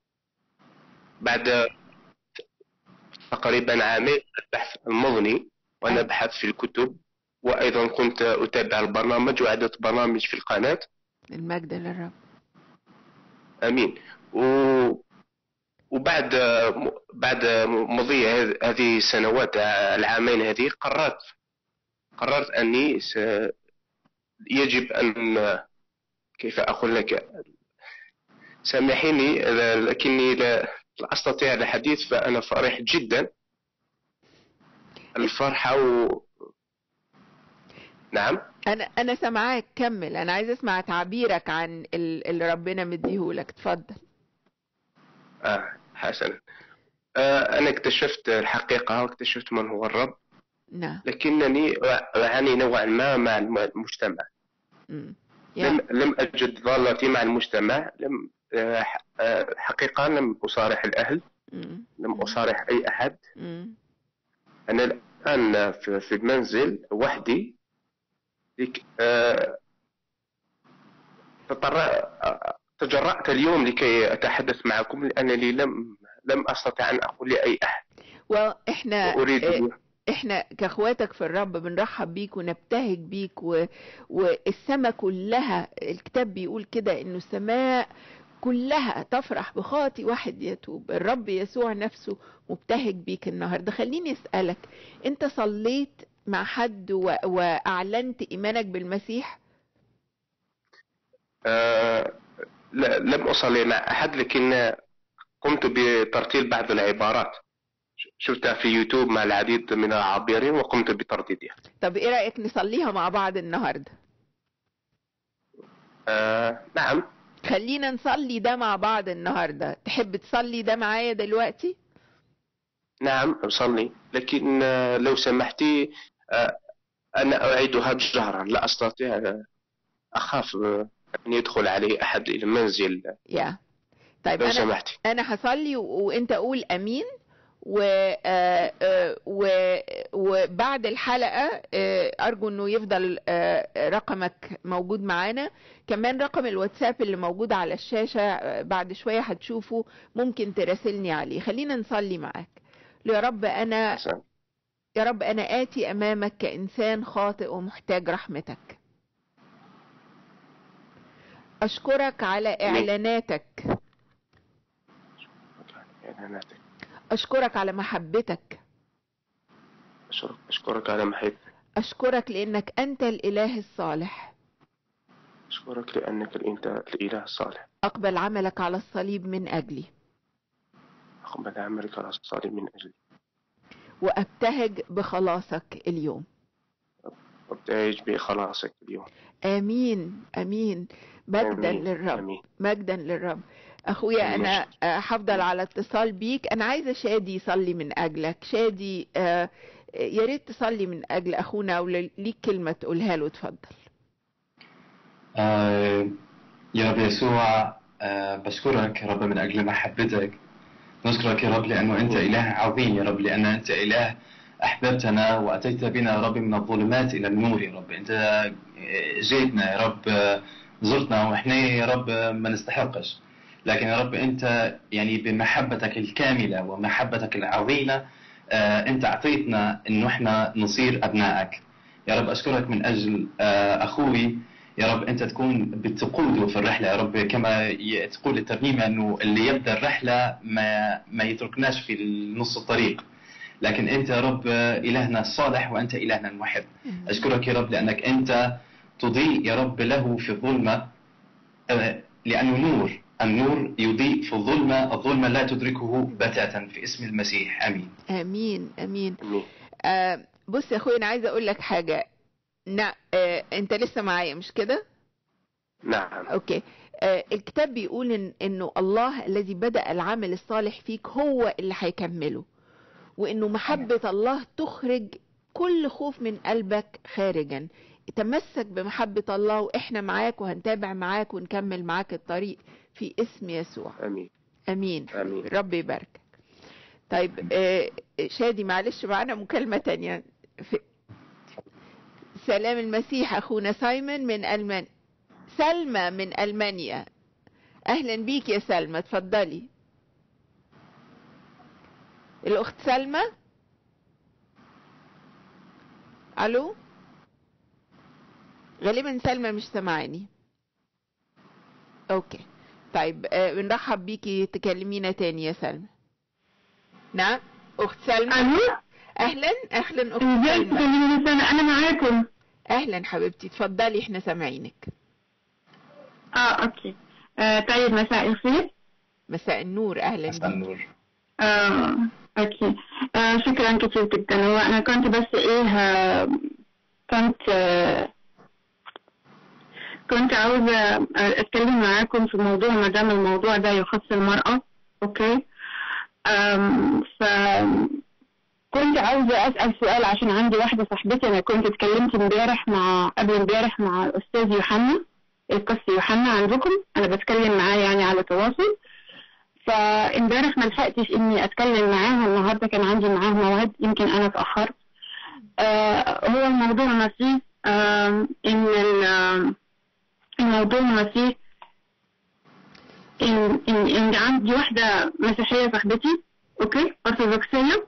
بعد تقريبا عامين البحث المضني وأنا أي. أبحث في الكتب وأيضا كنت أتابع البرنامج وعدة برامج في القناة المجد للرب أمين و وبعد بعد مضي هذ- هذه السنوات العامين هذه قررت قررت اني س... يجب ان كيف اقول لك سامحيني لكني لا لا استطيع الحديث فانا فرح جدا الفرحه و... نعم انا انا سامعاك كمل انا عايز اسمع تعبيرك عن ال- اللي ربنا مديهولك اتفضل آه حسنا آه أنا اكتشفت الحقيقة واكتشفت من هو الرب نعم لكنني أعاني نوعا ما مع الم- المجتمع مم. لم, يا لم أجد ضالتي مع المجتمع لم آه، ح- آه، حقيقة لم أصارح الأهل مم. لم أصارح أي أحد مم. أنا الآن في في المنزل وحدي لك- آه، تطر- آه، تجرأت اليوم لكي أتحدث معكم لأنني لم لم أستطع أن أقول لأي أحد واحنا وأريد آه، احنا كاخواتك في الرب بنرحب بيك ونبتهج بيك و... والسماء كلها الكتاب بيقول كده انه السماء كلها تفرح بخاطي واحد يتوب الرب يسوع نفسه مبتهج بيك النهارده خليني اسالك انت صليت مع حد و... واعلنت ايمانك بالمسيح آه، لا- لم أصلي مع أحد لكن قمت بترتيل بعض العبارات شفتها في يوتيوب مع العديد من العابرين وقمت بترديدها طب ايه رايك نصليها مع بعض النهارده آه، نعم خلينا نصلي ده مع بعض النهارده تحب تصلي ده معايا دلوقتي نعم أصلي لكن آه، لو سمحتي آه، أنا أعيدها جهرا لا أستطيع آه، أخاف آه، أن يدخل علي أحد إلى المنزل يا طيب لو انا سمحتي انا هصلي و... وانت قول امين و... آه، آه، و... وبعد الحلقة آه، أرجو إنه يفضل آه، رقمك موجود معانا كمان رقم الواتساب اللي موجود على الشاشة آه، بعد شوية هتشوفه ممكن تراسلني عليه خلينا نصلي معاك يا رب أنا حسن يا رب أنا آتي أمامك كإنسان خاطئ ومحتاج رحمتك أشكرك على إعلاناتك إعلاناتك. أشكرك على محبتك أشكرك أشكرك على محبتك أشكرك لأنك أنت الإله الصالح أشكرك لأنك أنت الإله الصالح أقبل عملك على الصليب من أجلي أقبل عملك على الصالح من أجلي وأبتهج بخلاصك اليوم وابتهج بخلاصك اليوم آمين آمين مجدا آمين. للرب آمين مجدا للرب أخويا آمين. أنا آه، هفضل على اتصال بيك أنا عايزة شادي يصلي من أجلك شادي آه، يا ريت تصلي من أجل أخونا أو ليك كلمة تقولها له اتفضل آه، يا رب يسوع آه، بشكرك يا رب من أجل محبتك نشكرك يا رب لأنه أنت إله عظيم يا رب لأن أنت إله أحببتنا وأتيت بنا يا رب من الظلمات إلى النور يا رب أنت آه، جيتنا يا رب آه، زرتنا وإحنا يا رب آه، ما نستحقش لكن يا رب أنت يعني بمحبتك الكاملة ومحبتك العظيمة آه، أنت أعطيتنا إنه إحنا نصير أبنائك يا رب أشكرك من أجل آه، أخوي يا رب أنت تكون بتقوده في الرحلة يا رب كما ي- تقول الترنيمة أنه اللي يبدأ الرحلة ما, ما يتركناش في نص الطريق لكن أنت يا رب إلهنا الصالح وأنت إلهنا المحب أشكرك يا رب لأنك أنت تضيء يا رب له في الظلمة آه، لأنه نور النور يضيء في الظلمة الظلمة لا تدركه بتاتا في اسم المسيح آمين آمين آمين آمين آه، بص يا أخويا أنا عايزة أقول لك حاجة نا آه، أنت لسه معايا مش كده؟ نعم اوكي آه الكتاب بيقول إن انه الله الذي بدأ العمل الصالح فيك هو اللي هيكمله وانه محبة الله تخرج كل خوف من قلبك خارجا تمسك بمحبة الله واحنا معاك وهنتابع معاك ونكمل معاك الطريق في اسم يسوع آمين امين آمين رب يباركك طيب آه شادي معلش معانا مكالمة تانية في سلام المسيح اخونا سايمون من المانيا سلمى من المانيا اهلا بيك يا سلمى اتفضلي الاخت سلمى الو غالبا سلمى مش سامعاني اوكي طيب آه، بنرحب بيكي تكلمينا تاني يا سلمى نعم اخت سلمى الو اهلا اهلا اخت ازيك سلمى كلمة سنة انا معاكم اهلا حبيبتي اتفضلي احنا سامعينك اه اوكي آه طيب مساء الخير مساء النور اهلا مساء بيك النور آه اوكي آه شكرا كثير جدا هو انا كنت بس ايه آه كنت آه كنت عاوزة آه، اتكلم معاكم في موضوع ما دام الموضوع ده يخص المرأة اوكي آم، ف كنت عاوزة أسأل سؤال عشان عندي واحدة صاحبتي أنا كنت اتكلمت امبارح مع قبل امبارح مع الأستاذ يوحنا القس يوحنا عندكم أنا بتكلم معاه يعني على تواصل فامبارح ما لحقتش إني أتكلم معاه النهاردة كان عندي معاه موعد يمكن أنا اتأخرت آه هو الموضوع ما فيه آه إن ال- آه، الموضوع ما فيه إن إن إن عندي واحدة مسيحية صاحبتي أوكي أرثوذكسية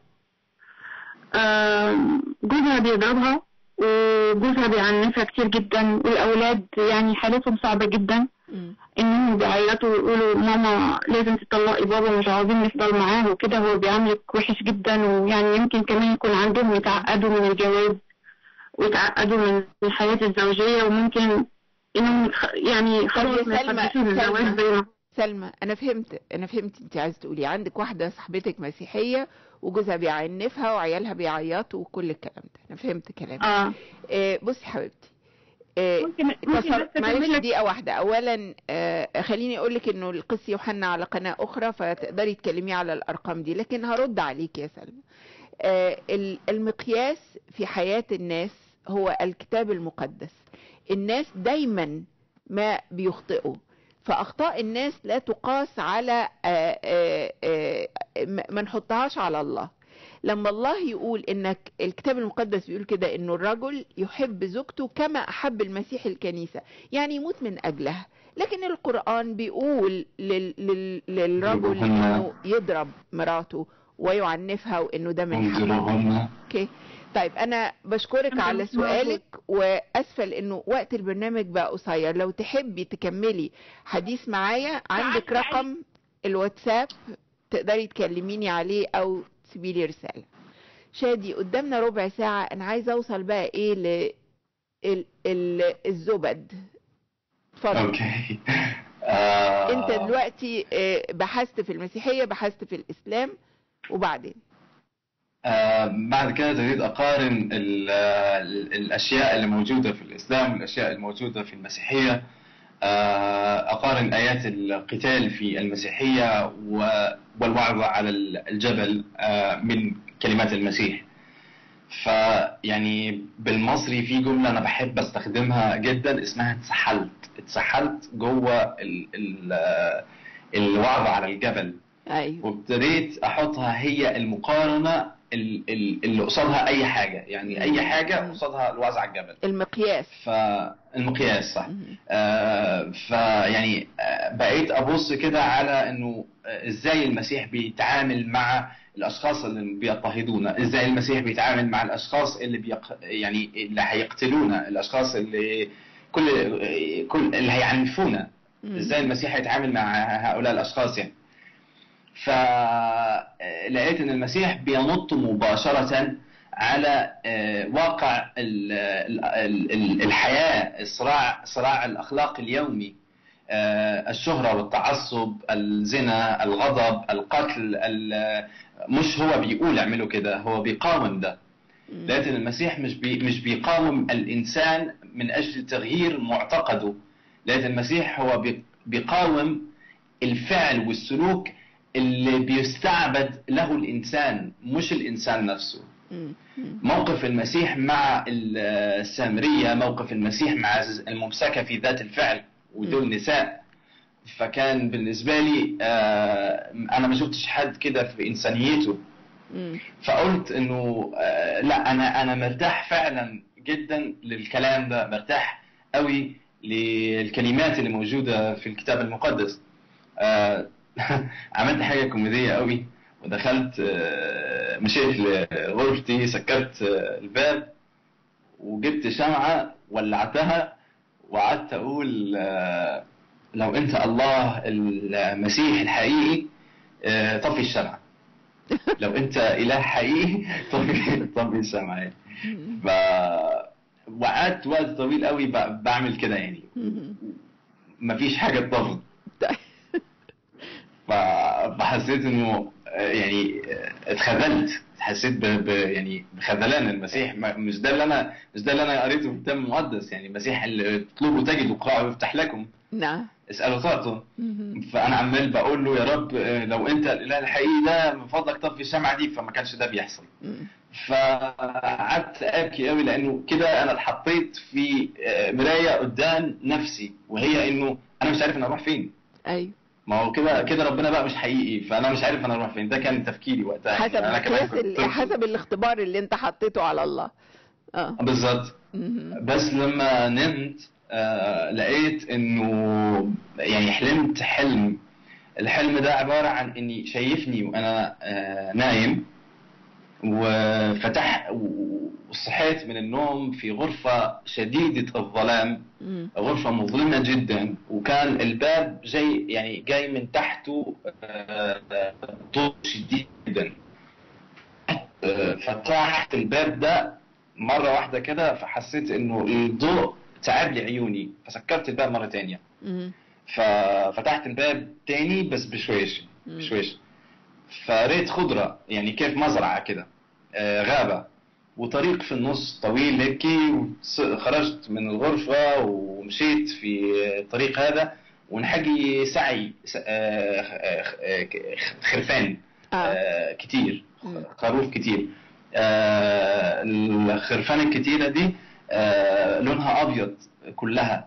آم، جوزها بيضربها وجوزها بيعنفها كتير جدا والأولاد يعني حالتهم صعبة جدا مم. إنهم بيعيطوا ويقولوا ماما لازم تطلقي بابا مش عاوزين نفضل معاه وكده هو بيعاملك وحش جدا ويعني يمكن كمان يكون عندهم يتعقدوا من الجواز ويتعقدوا من الحياة الزوجية وممكن إنهم يتخ- يعني خلاص يا ما سلمى- يتحدثوش الزواج سلمى. زي ما سلمى انا فهمت انا فهمت انت عايز تقولي عندك واحده صاحبتك مسيحيه وجوزها بيعنفها وعيالها بيعيطوا وكل الكلام ده انا فهمت كلامك اه آه بصي حبيبتي آه ممكن ممكن تصر... بس أكمل معلش لك دقيقة واحدة أولا آه خليني أقول لك إنه القس يوحنا على قناة أخرى فتقدري تكلمي على الأرقام دي لكن هرد عليك يا سلمى آه ال- المقياس في حياة الناس هو الكتاب المقدس الناس دايما ما بيخطئوا فأخطاء الناس لا تقاس على آه، آه، آه، ما ما نحطهاش على الله لما الله يقول انك الكتاب المقدس بيقول كده انه الرجل يحب زوجته كما احب المسيح الكنيسه يعني يموت من اجلها لكن القران بيقول لل... لل... للرجل يضربهن. انه يضرب مراته ويعنفها وانه ده من حقه انظروهن اوكي طيب انا بشكرك أنا على مش سؤالك واسفه لانه وقت البرنامج بقى قصير لو تحبي تكملي حديث معايا عندك رقم الواتساب تقدري تكلميني عليه او تسيبي لي رساله شادي قدامنا ربع ساعه انا عايزه اوصل بقى ايه ل ال... ال... الزبد اتفضل اوكي آه، انت دلوقتي آه، بحثت في المسيحيه بحثت في الاسلام وبعدين آه، بعد كده تريد أقارن ال- ال- الأشياء اللي موجودة في الإسلام والأشياء الموجودة في المسيحية آه، أقارن آيات القتال في المسيحية و- والوعظ على الجبل آه، من كلمات المسيح فيعني بالمصري في جملة أنا بحب أستخدمها جدا اسمها اتسحلت اتسحلت جوه ال- ال- آه، الوعظ على الجبل ايوه وابتديت احطها هي المقارنه ال- ال- اللي قصادها اي حاجه يعني اي حاجه قصادها الوعظ على الجبل المقياس فالمقياس صح مهم. آه فيعني آه بقيت ابص كده على انه آه، ازاي المسيح بيتعامل مع الاشخاص اللي بيضطهدونا ازاي المسيح بيتعامل مع الاشخاص اللي بيق... يعني اللي هيقتلونا الاشخاص اللي كل كل اللي هيعنفونا مم. ازاي المسيح هيتعامل مع هؤلاء الاشخاص يعني فلقيت ان المسيح بينط مباشرة على آه، واقع ال- ال- ال- الحياة الصراع صراع الأخلاق اليومي آه، الشهرة والتعصب الزنا الغضب القتل ال- مش هو بيقول اعملوا كده هو بيقاوم ده مم. لقيت ان المسيح مش بي مش بيقاوم الانسان من اجل تغيير معتقده لقيت المسيح هو بي- بيقاوم الفعل والسلوك اللي بيستعبد له الانسان مش الانسان نفسه مم. مم. موقف المسيح مع السامريه موقف المسيح مع الممسكه في ذات الفعل ودول نساء فكان بالنسبه لي آه، انا ما شفتش حد كده في انسانيته مم. فقلت انه آه، لا انا انا مرتاح فعلا جدا للكلام ده مرتاح قوي للكلمات اللي موجوده في الكتاب المقدس آه، عملت حاجه كوميديه قوي ودخلت آه، مشيت لغرفتي سكرت آه، الباب وجبت شمعه ولعتها وقعدت اقول آه، لو انت الله المسيح الحقيقي آه، طفي الشمعة لو انت اله حقيقي طفي طفي الشمعة يعني ف وقعدت وقت طويل قوي ب- بعمل كده يعني مم. مفيش حاجة اتضافت طيب. ف- فحسيت انه آه، يعني آه، اتخذلت حسيت ب... ب... يعني بخذلان المسيح ما- مش ده اللي انا مش ده اللي انا قريته في الكتاب المقدس يعني المسيح اللي اطلبوا تجدوا اقرأوا يفتح لكم نعم اسألوا تعطوا مم. فانا عمال بقول له يا رب آه، لو انت الاله الحقيقي ده من فضلك طفي الشمعة دي فما كانش ده بيحصل مم. فقعدت ابكي قوي لانه كده انا اتحطيت في آه، مرايه قدام نفسي وهي انه انا مش عارف انا اروح فين ايوه ما هو كده كده ربنا بقى مش حقيقي فانا مش عارف انا اروح فين ده كان تفكيري وقتها حسب يعني أنا كمان مقياس كنت ال- طفل. حسب الاختبار اللي انت حطيته على الله اه بالظبط مم. بس لما نمت آه لقيت انه يعني حلمت حلم الحلم ده عبارة عن اني شايفني وانا آه نايم وفتح وصحيت من النوم في غرفة شديدة الظلام مم. غرفة مظلمة جدا وكان الباب جاي يعني جاي من تحته آه، ضوء شديد جدا آه، فتحت الباب ده مرة واحدة كده فحسيت انه الضوء تعب لي عيوني فسكرت الباب مرة تانية مم. ففتحت الباب تاني بس بشويش مم. بشويش فريت خضرة يعني كيف مزرعة كده آه، غابة وطريق في النص طويل هيك خرجت من الغرفة ومشيت في الطريق هذا ونحقي سعي س- آه، آه، آه، خرفان اه آه، كتير مم. خروف كتير آه، الخرفان الكتيرة دي آه، لونها أبيض كلها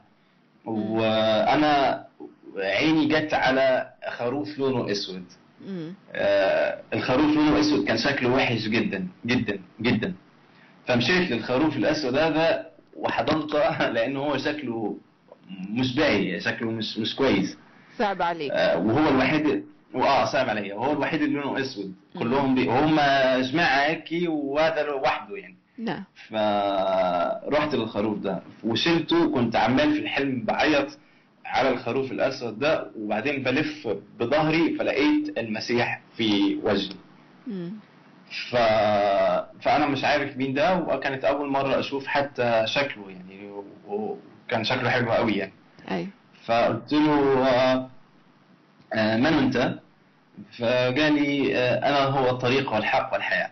وأنا عيني جت على خروف لونه أسود مم. آه، الخروف لونه أسود كان شكله وحش جدا جدا جدا فمشيت للخروف الأسود هذا وحضنته لأنه هو شكله مش باهي شكله مش مش كويس صعب عليك آه، وهو الوحيد واه صعب علي وهو الوحيد اللي لونه اسود مم. كلهم بي... هم جماعه هيك وهذا لوحده يعني نعم فرحت للخروف ده وشلته كنت عمال في الحلم بعيط على الخروف الاسود ده وبعدين بلف بظهري فلقيت المسيح في وجهي مم. ف... فانا مش عارف مين ده وكانت اول مره اشوف حتى شكله يعني و- وكان شكله حلو قوي يعني ايوه فقلت له آه، آه، من انت؟ فقال لي آه، انا هو الطريق والحق والحياه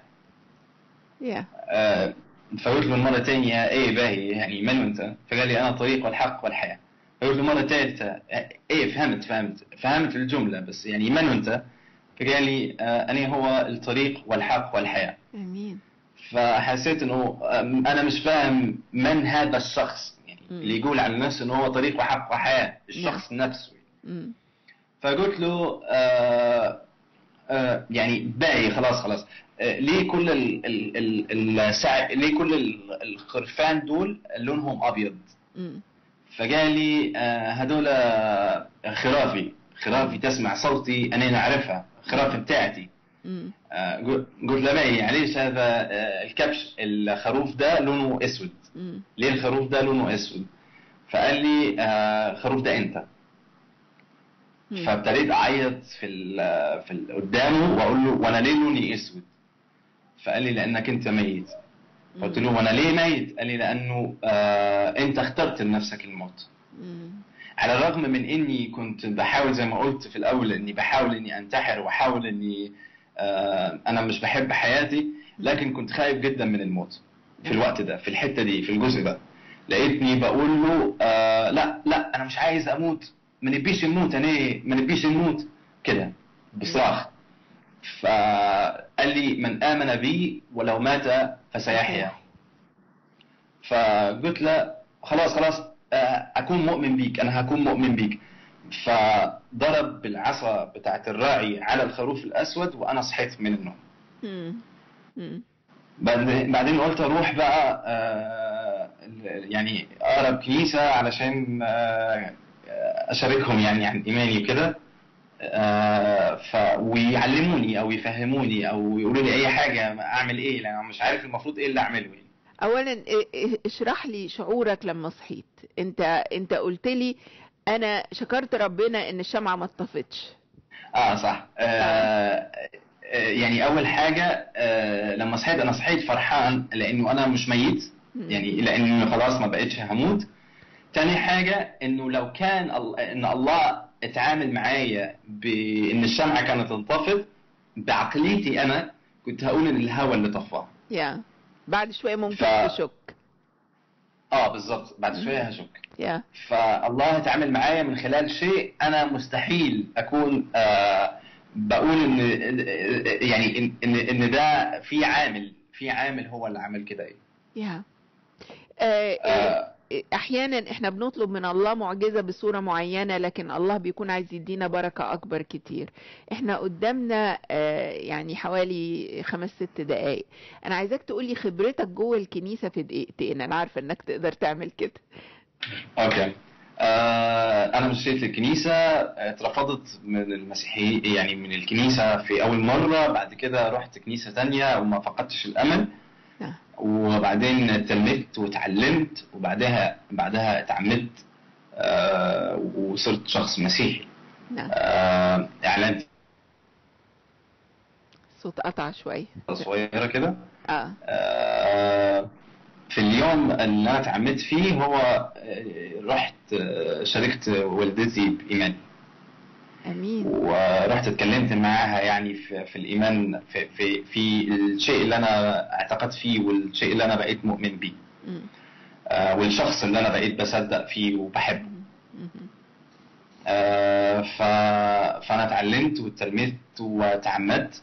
يا آه، فقلت له مرة تانية ايه باهي يعني من انت؟ فقال لي انا الطريق والحق والحياة فقلت له مرة ثالثة آه، ايه فهمت فهمت فهمت الجملة بس يعني من انت؟ فقال لي آه، انا هو الطريق والحق والحياة امين فحسيت انه آه، انا مش فاهم من هذا الشخص يعني مم. اللي يقول عن نفسه انه هو طريق وحق وحياة الشخص نفسه مم. فقلت له آه آه يعني باقي خلاص خلاص آه ليه كل ال ال ال السع... ليه كل ال- الخرفان دول لونهم ابيض مم. فقال لي آه هدول خرافي خرافي تسمع صوتي انا نعرفها خرافي بتاعتي مم. آه قل- قلت له باقي معليش هذا آه الكبش الخروف ده لونه اسود مم. ليه الخروف ده لونه اسود فقال لي آه الخروف ده انت مم. فابتديت اعيط في ال في ال قدامه واقول له وانا ليه لوني اسود؟ فقال لي لانك انت ميت قلت له وانا ليه ميت؟ قال لي لانه آه انت اخترت لنفسك الموت مم. على الرغم من اني كنت بحاول زي ما قلت في الاول اني بحاول اني انتحر واحاول اني آه انا مش بحب حياتي لكن كنت خايف جدا من الموت في الوقت ده في الحته دي في الجزء ده لقيتني بقول له آه لا لا انا مش عايز اموت ما نبيش نموت انا ما نبيش نموت كده بصراخ فقال لي من امن بي ولو مات فسيحيا فقلت له خلاص خلاص آه، اكون مؤمن بيك انا هكون مؤمن بيك فضرب بالعصا بتاعت الراعي على الخروف الاسود وانا صحيت من النوم مم. مم. بعد- بعدين قلت اروح بقى آه، يعني اقرب كنيسه علشان آه، اشاركهم يعني عن ايماني وكده آه، ف ويعلموني او يفهموني او يقولوا لي اي حاجه اعمل ايه لان انا مش عارف المفروض ايه اللي اعمله يعني اولا إ- إ- اشرح لي شعورك لما صحيت انت انت قلت لي انا شكرت ربنا ان الشمعة ما اتطفتش اه صح آه آه يعني اول حاجه آه لما صحيت انا صحيت فرحان لانه انا مش ميت مم. يعني لانه خلاص ما بقتش هموت تاني حاجه انه لو كان ال- ان الله اتعامل معايا بان الشمعه كانت انطفت بعقليتي انا كنت هقول ان الهوى اللي طفاها يا بعد شوية ممكن ف- تشك اه بالظبط بعد شويه هشك يا فالله اتعامل معايا من خلال شيء انا مستحيل اكون آه بقول ان يعني ان ان, إن ده في عامل في عامل هو اللي عمل كده ايه يا آه، آه، آه احيانا احنا بنطلب من الله معجزة بصورة معينة لكن الله بيكون عايز يدينا بركة اكبر كتير احنا قدامنا آه، يعني حوالي خمس ست دقايق انا عايزاك تقولي خبرتك جوه الكنيسة في دقيقتين انا عارفة انك تقدر تعمل كده اوكي آه انا مشيت للكنيسه اترفضت من المسيحيين يعني من الكنيسه في اول مره بعد كده رحت كنيسه تانية وما فقدتش الامل نعم. وبعدين تلمت وتعلمت وبعدها بعدها اتعمدت آه وصرت شخص مسيحي نعم آه اعلنت صوت قطع شوية صغيره كده اه آه، في اليوم اللي انا اتعمدت فيه هو آه، رحت آه، شاركت والدتي بايمان امين ورحت اتكلمت معاها يعني في, في الايمان في, في في الشيء اللي انا اعتقدت فيه والشيء اللي انا بقيت مؤمن بيه مم. آه، والشخص اللي انا بقيت بصدق فيه وبحبه مم. آه، ف... فانا اتعلمت واترميت وتعمدت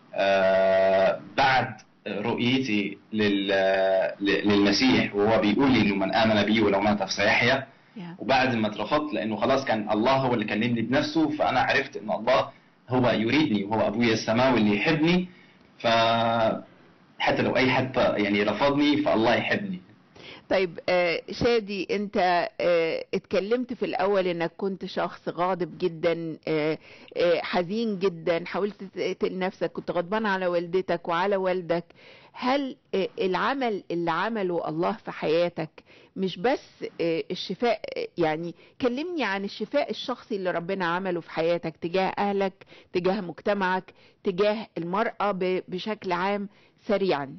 آه، بعد رؤيتي لل... ل- للمسيح وهو بيقول لي انه من امن بي ولو مات فسيحيا يا وبعد ما اترفضت لانه خلاص كان الله هو اللي كلمني بنفسه فانا عرفت ان الله هو يريدني وهو ابويا السماوي اللي يحبني ف حتى لو اي حد يعني رفضني فالله يحبني طيب آه، شادي انت آه، اتكلمت في الاول انك كنت شخص غاضب جدا آه، آه، حزين جدا حاولت تقتل نفسك كنت غضبان على والدتك وعلى والدك هل آه، العمل اللي عمله الله في حياتك مش بس آه، الشفاء آه، يعني كلمني عن الشفاء الشخصي اللي ربنا عمله في حياتك تجاه اهلك تجاه مجتمعك تجاه المرأة ب- بشكل عام سريعا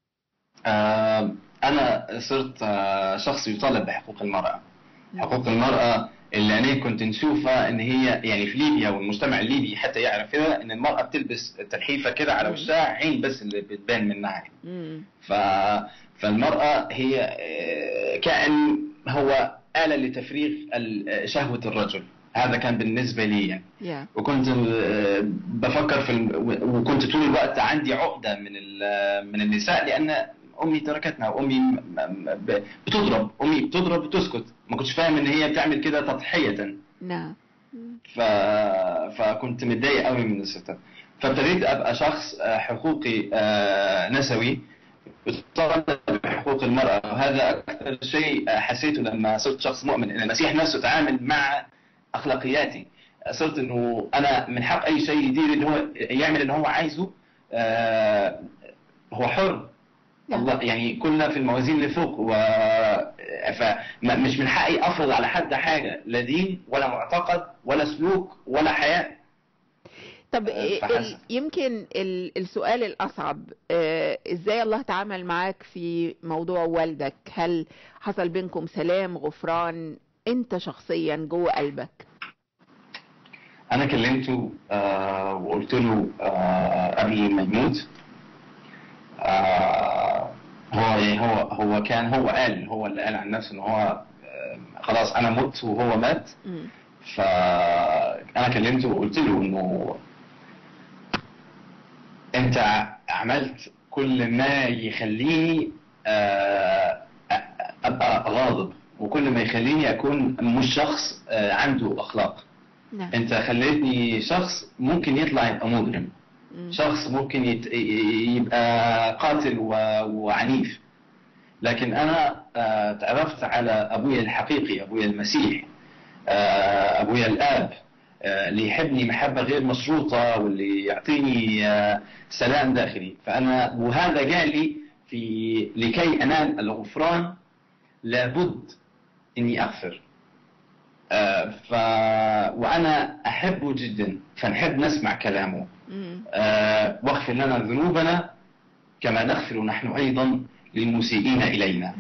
آه، أنا صرت آه، شخص يطالب بحقوق المرأة حقوق المرأة اللي أنا كنت نشوفها إن هي يعني في ليبيا والمجتمع الليبي حتى يعرف كده إن المرأة بتلبس تلحيفة كده على وشها عين بس اللي بتبان منها مم. ف... فالمرأة هي آه، كائن هو آلة لتفريغ ال- شهوة الرجل هذا كان بالنسبة لي يعني. يا وكنت آه، بفكر في الم... وكنت طول الوقت عندي عقدة من ال... من النساء لأن أمي تركتنا وأمي م- م- ب- بتضرب أمي بتضرب وتسكت ما كنتش فاهم إن هي بتعمل كده تضحية نعم ف... فكنت متضايق قوي من الستات فابتديت ابقى شخص آه، حقوقي آه، نسوي بطالب بحقوق المرأة وهذا أكثر شيء آه، حسيته لما صرت شخص مؤمن إن المسيح نفسه تعامل مع أخلاقياتي صرت إنه أنا من حق أي شيء يدير اللي هو يعمل اللي هو عايزه آه، هو حر الله يعني كلنا في الموازين اللي فوق و فمش من حقي افرض على حد حاجه لا دين ولا معتقد ولا سلوك ولا حياه طب آه، ال- فحسب. يمكن ال- السؤال الأصعب آه، إزاي الله تعامل معاك في موضوع والدك هل حصل بينكم سلام غفران أنت شخصيا جوه قلبك انا كلمته آه وقلت له آه قبل ما يموت آه هو يعني هو هو كان هو قال هو اللي قال عن نفسه ان هو آه خلاص انا مت وهو مات مم. فانا كلمته وقلت له انه انت عملت كل ما يخليني آه، ابقى غاضب وكل ما يخليني اكون مش شخص آه، عنده اخلاق نعم انت خليتني شخص ممكن يطلع يبقى مجرم مم. شخص ممكن يت... يبقى قاتل و... وعنيف لكن انا آه، تعرفت على ابويا الحقيقي ابويا المسيح آه، ابويا الاب آه، اللي يحبني محبه غير مشروطه واللي يعطيني آه، سلام داخلي فانا وهذا جاء لي في لكي انال الغفران لابد اني اغفر آه، ف وانا احبه جدا فنحب نسمع كلامه مم. آه، واغفر لنا ذنوبنا كما نغفر نحن ايضا للمسيئين الينا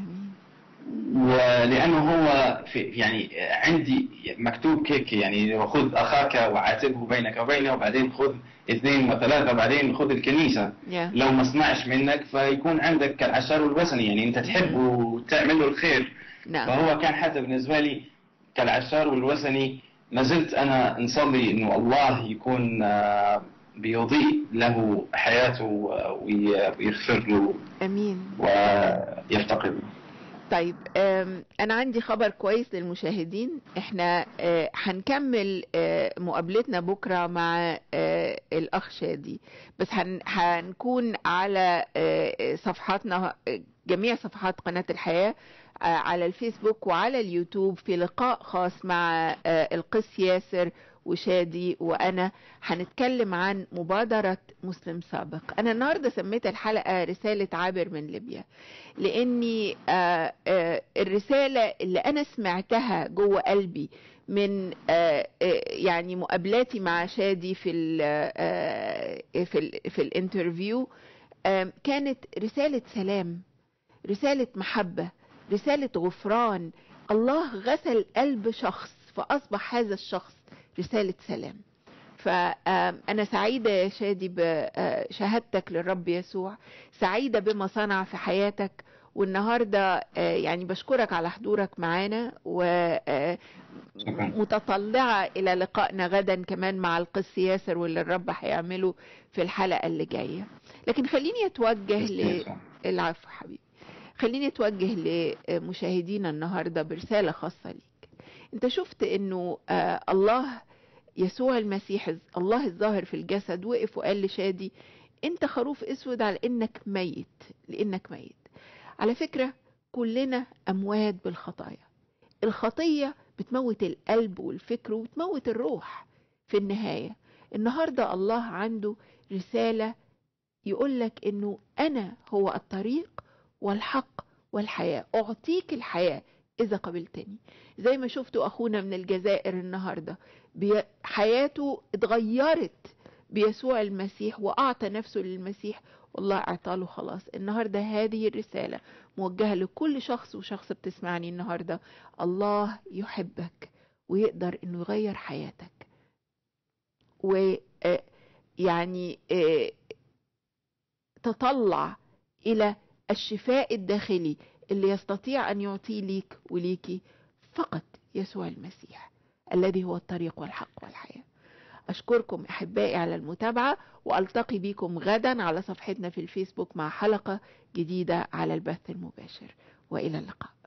ولانه هو في يعني عندي مكتوب هيك يعني خذ اخاك وعاتبه بينك وبينه وبعدين خذ اثنين وثلاثه وبعدين خذ الكنيسه يا. لو ما سمعش منك فيكون عندك كالعشار والوثني يعني انت تحبه وتعمل له الخير نعم فهو كان حتى بالنسبه لي كالعشار والوثني ما زلت انا نصلي انه الله يكون آه، بيضيء له حياته وي- ويغفر له امين ويفتقد طيب آم، انا عندي خبر كويس للمشاهدين احنا آه، هنكمل آه، مقابلتنا بكره مع آه، الاخ شادي بس هن- هنكون على آه، صفحاتنا آه، جميع صفحات قناه الحياه آه، على الفيسبوك وعلى اليوتيوب في لقاء خاص مع آه، القس ياسر وشادي وانا هنتكلم عن مبادره مسلم سابق انا النهارده سميت الحلقه رساله عابر من ليبيا لاني آه، آه، الرساله اللي انا سمعتها جوه قلبي من آه، آه، يعني مقابلاتي مع شادي في ال آه، في ال في الانترفيو آم، كانت رساله سلام رساله محبه رساله غفران الله غسل قلب شخص فاصبح هذا الشخص رساله سلام فأنا سعيدة يا شادي بشهادتك للرب يسوع سعيدة بما صنع في حياتك والنهاردة آه، يعني بشكرك على حضورك معانا شكرا ومتطلعة إلى لقائنا غدا كمان مع القس ياسر واللي الرب هيعمله في الحلقة اللي جاية لكن خليني أتوجه ل... العفو حبيبي خليني اتوجه لمشاهدينا النهارده برساله خاصه ليك انت شفت انه آه الله يسوع المسيح الله الظاهر في الجسد وقف وقال لشادي انت خروف اسود على انك ميت لانك ميت على فكره كلنا اموات بالخطايا الخطيه بتموت القلب والفكر وبتموت الروح في النهايه النهارده الله عنده رساله يقول لك انه انا هو الطريق والحق والحياه اعطيك الحياه اذا قبلتني زي ما شفتوا اخونا من الجزائر النهارده بي- حياته اتغيرت بيسوع المسيح واعطى نفسه للمسيح والله اعطاله خلاص النهارده هذه الرساله موجهه لكل شخص وشخص بتسمعني النهارده الله يحبك ويقدر انه يغير حياتك و آه، يعني آه، تطلع الى الشفاء الداخلي اللي يستطيع ان يعطيه ليك وليكي فقط يسوع المسيح الذي هو الطريق والحق والحياه اشكركم احبائي على المتابعه والتقي بكم غدا على صفحتنا في الفيسبوك مع حلقه جديده على البث المباشر والى اللقاء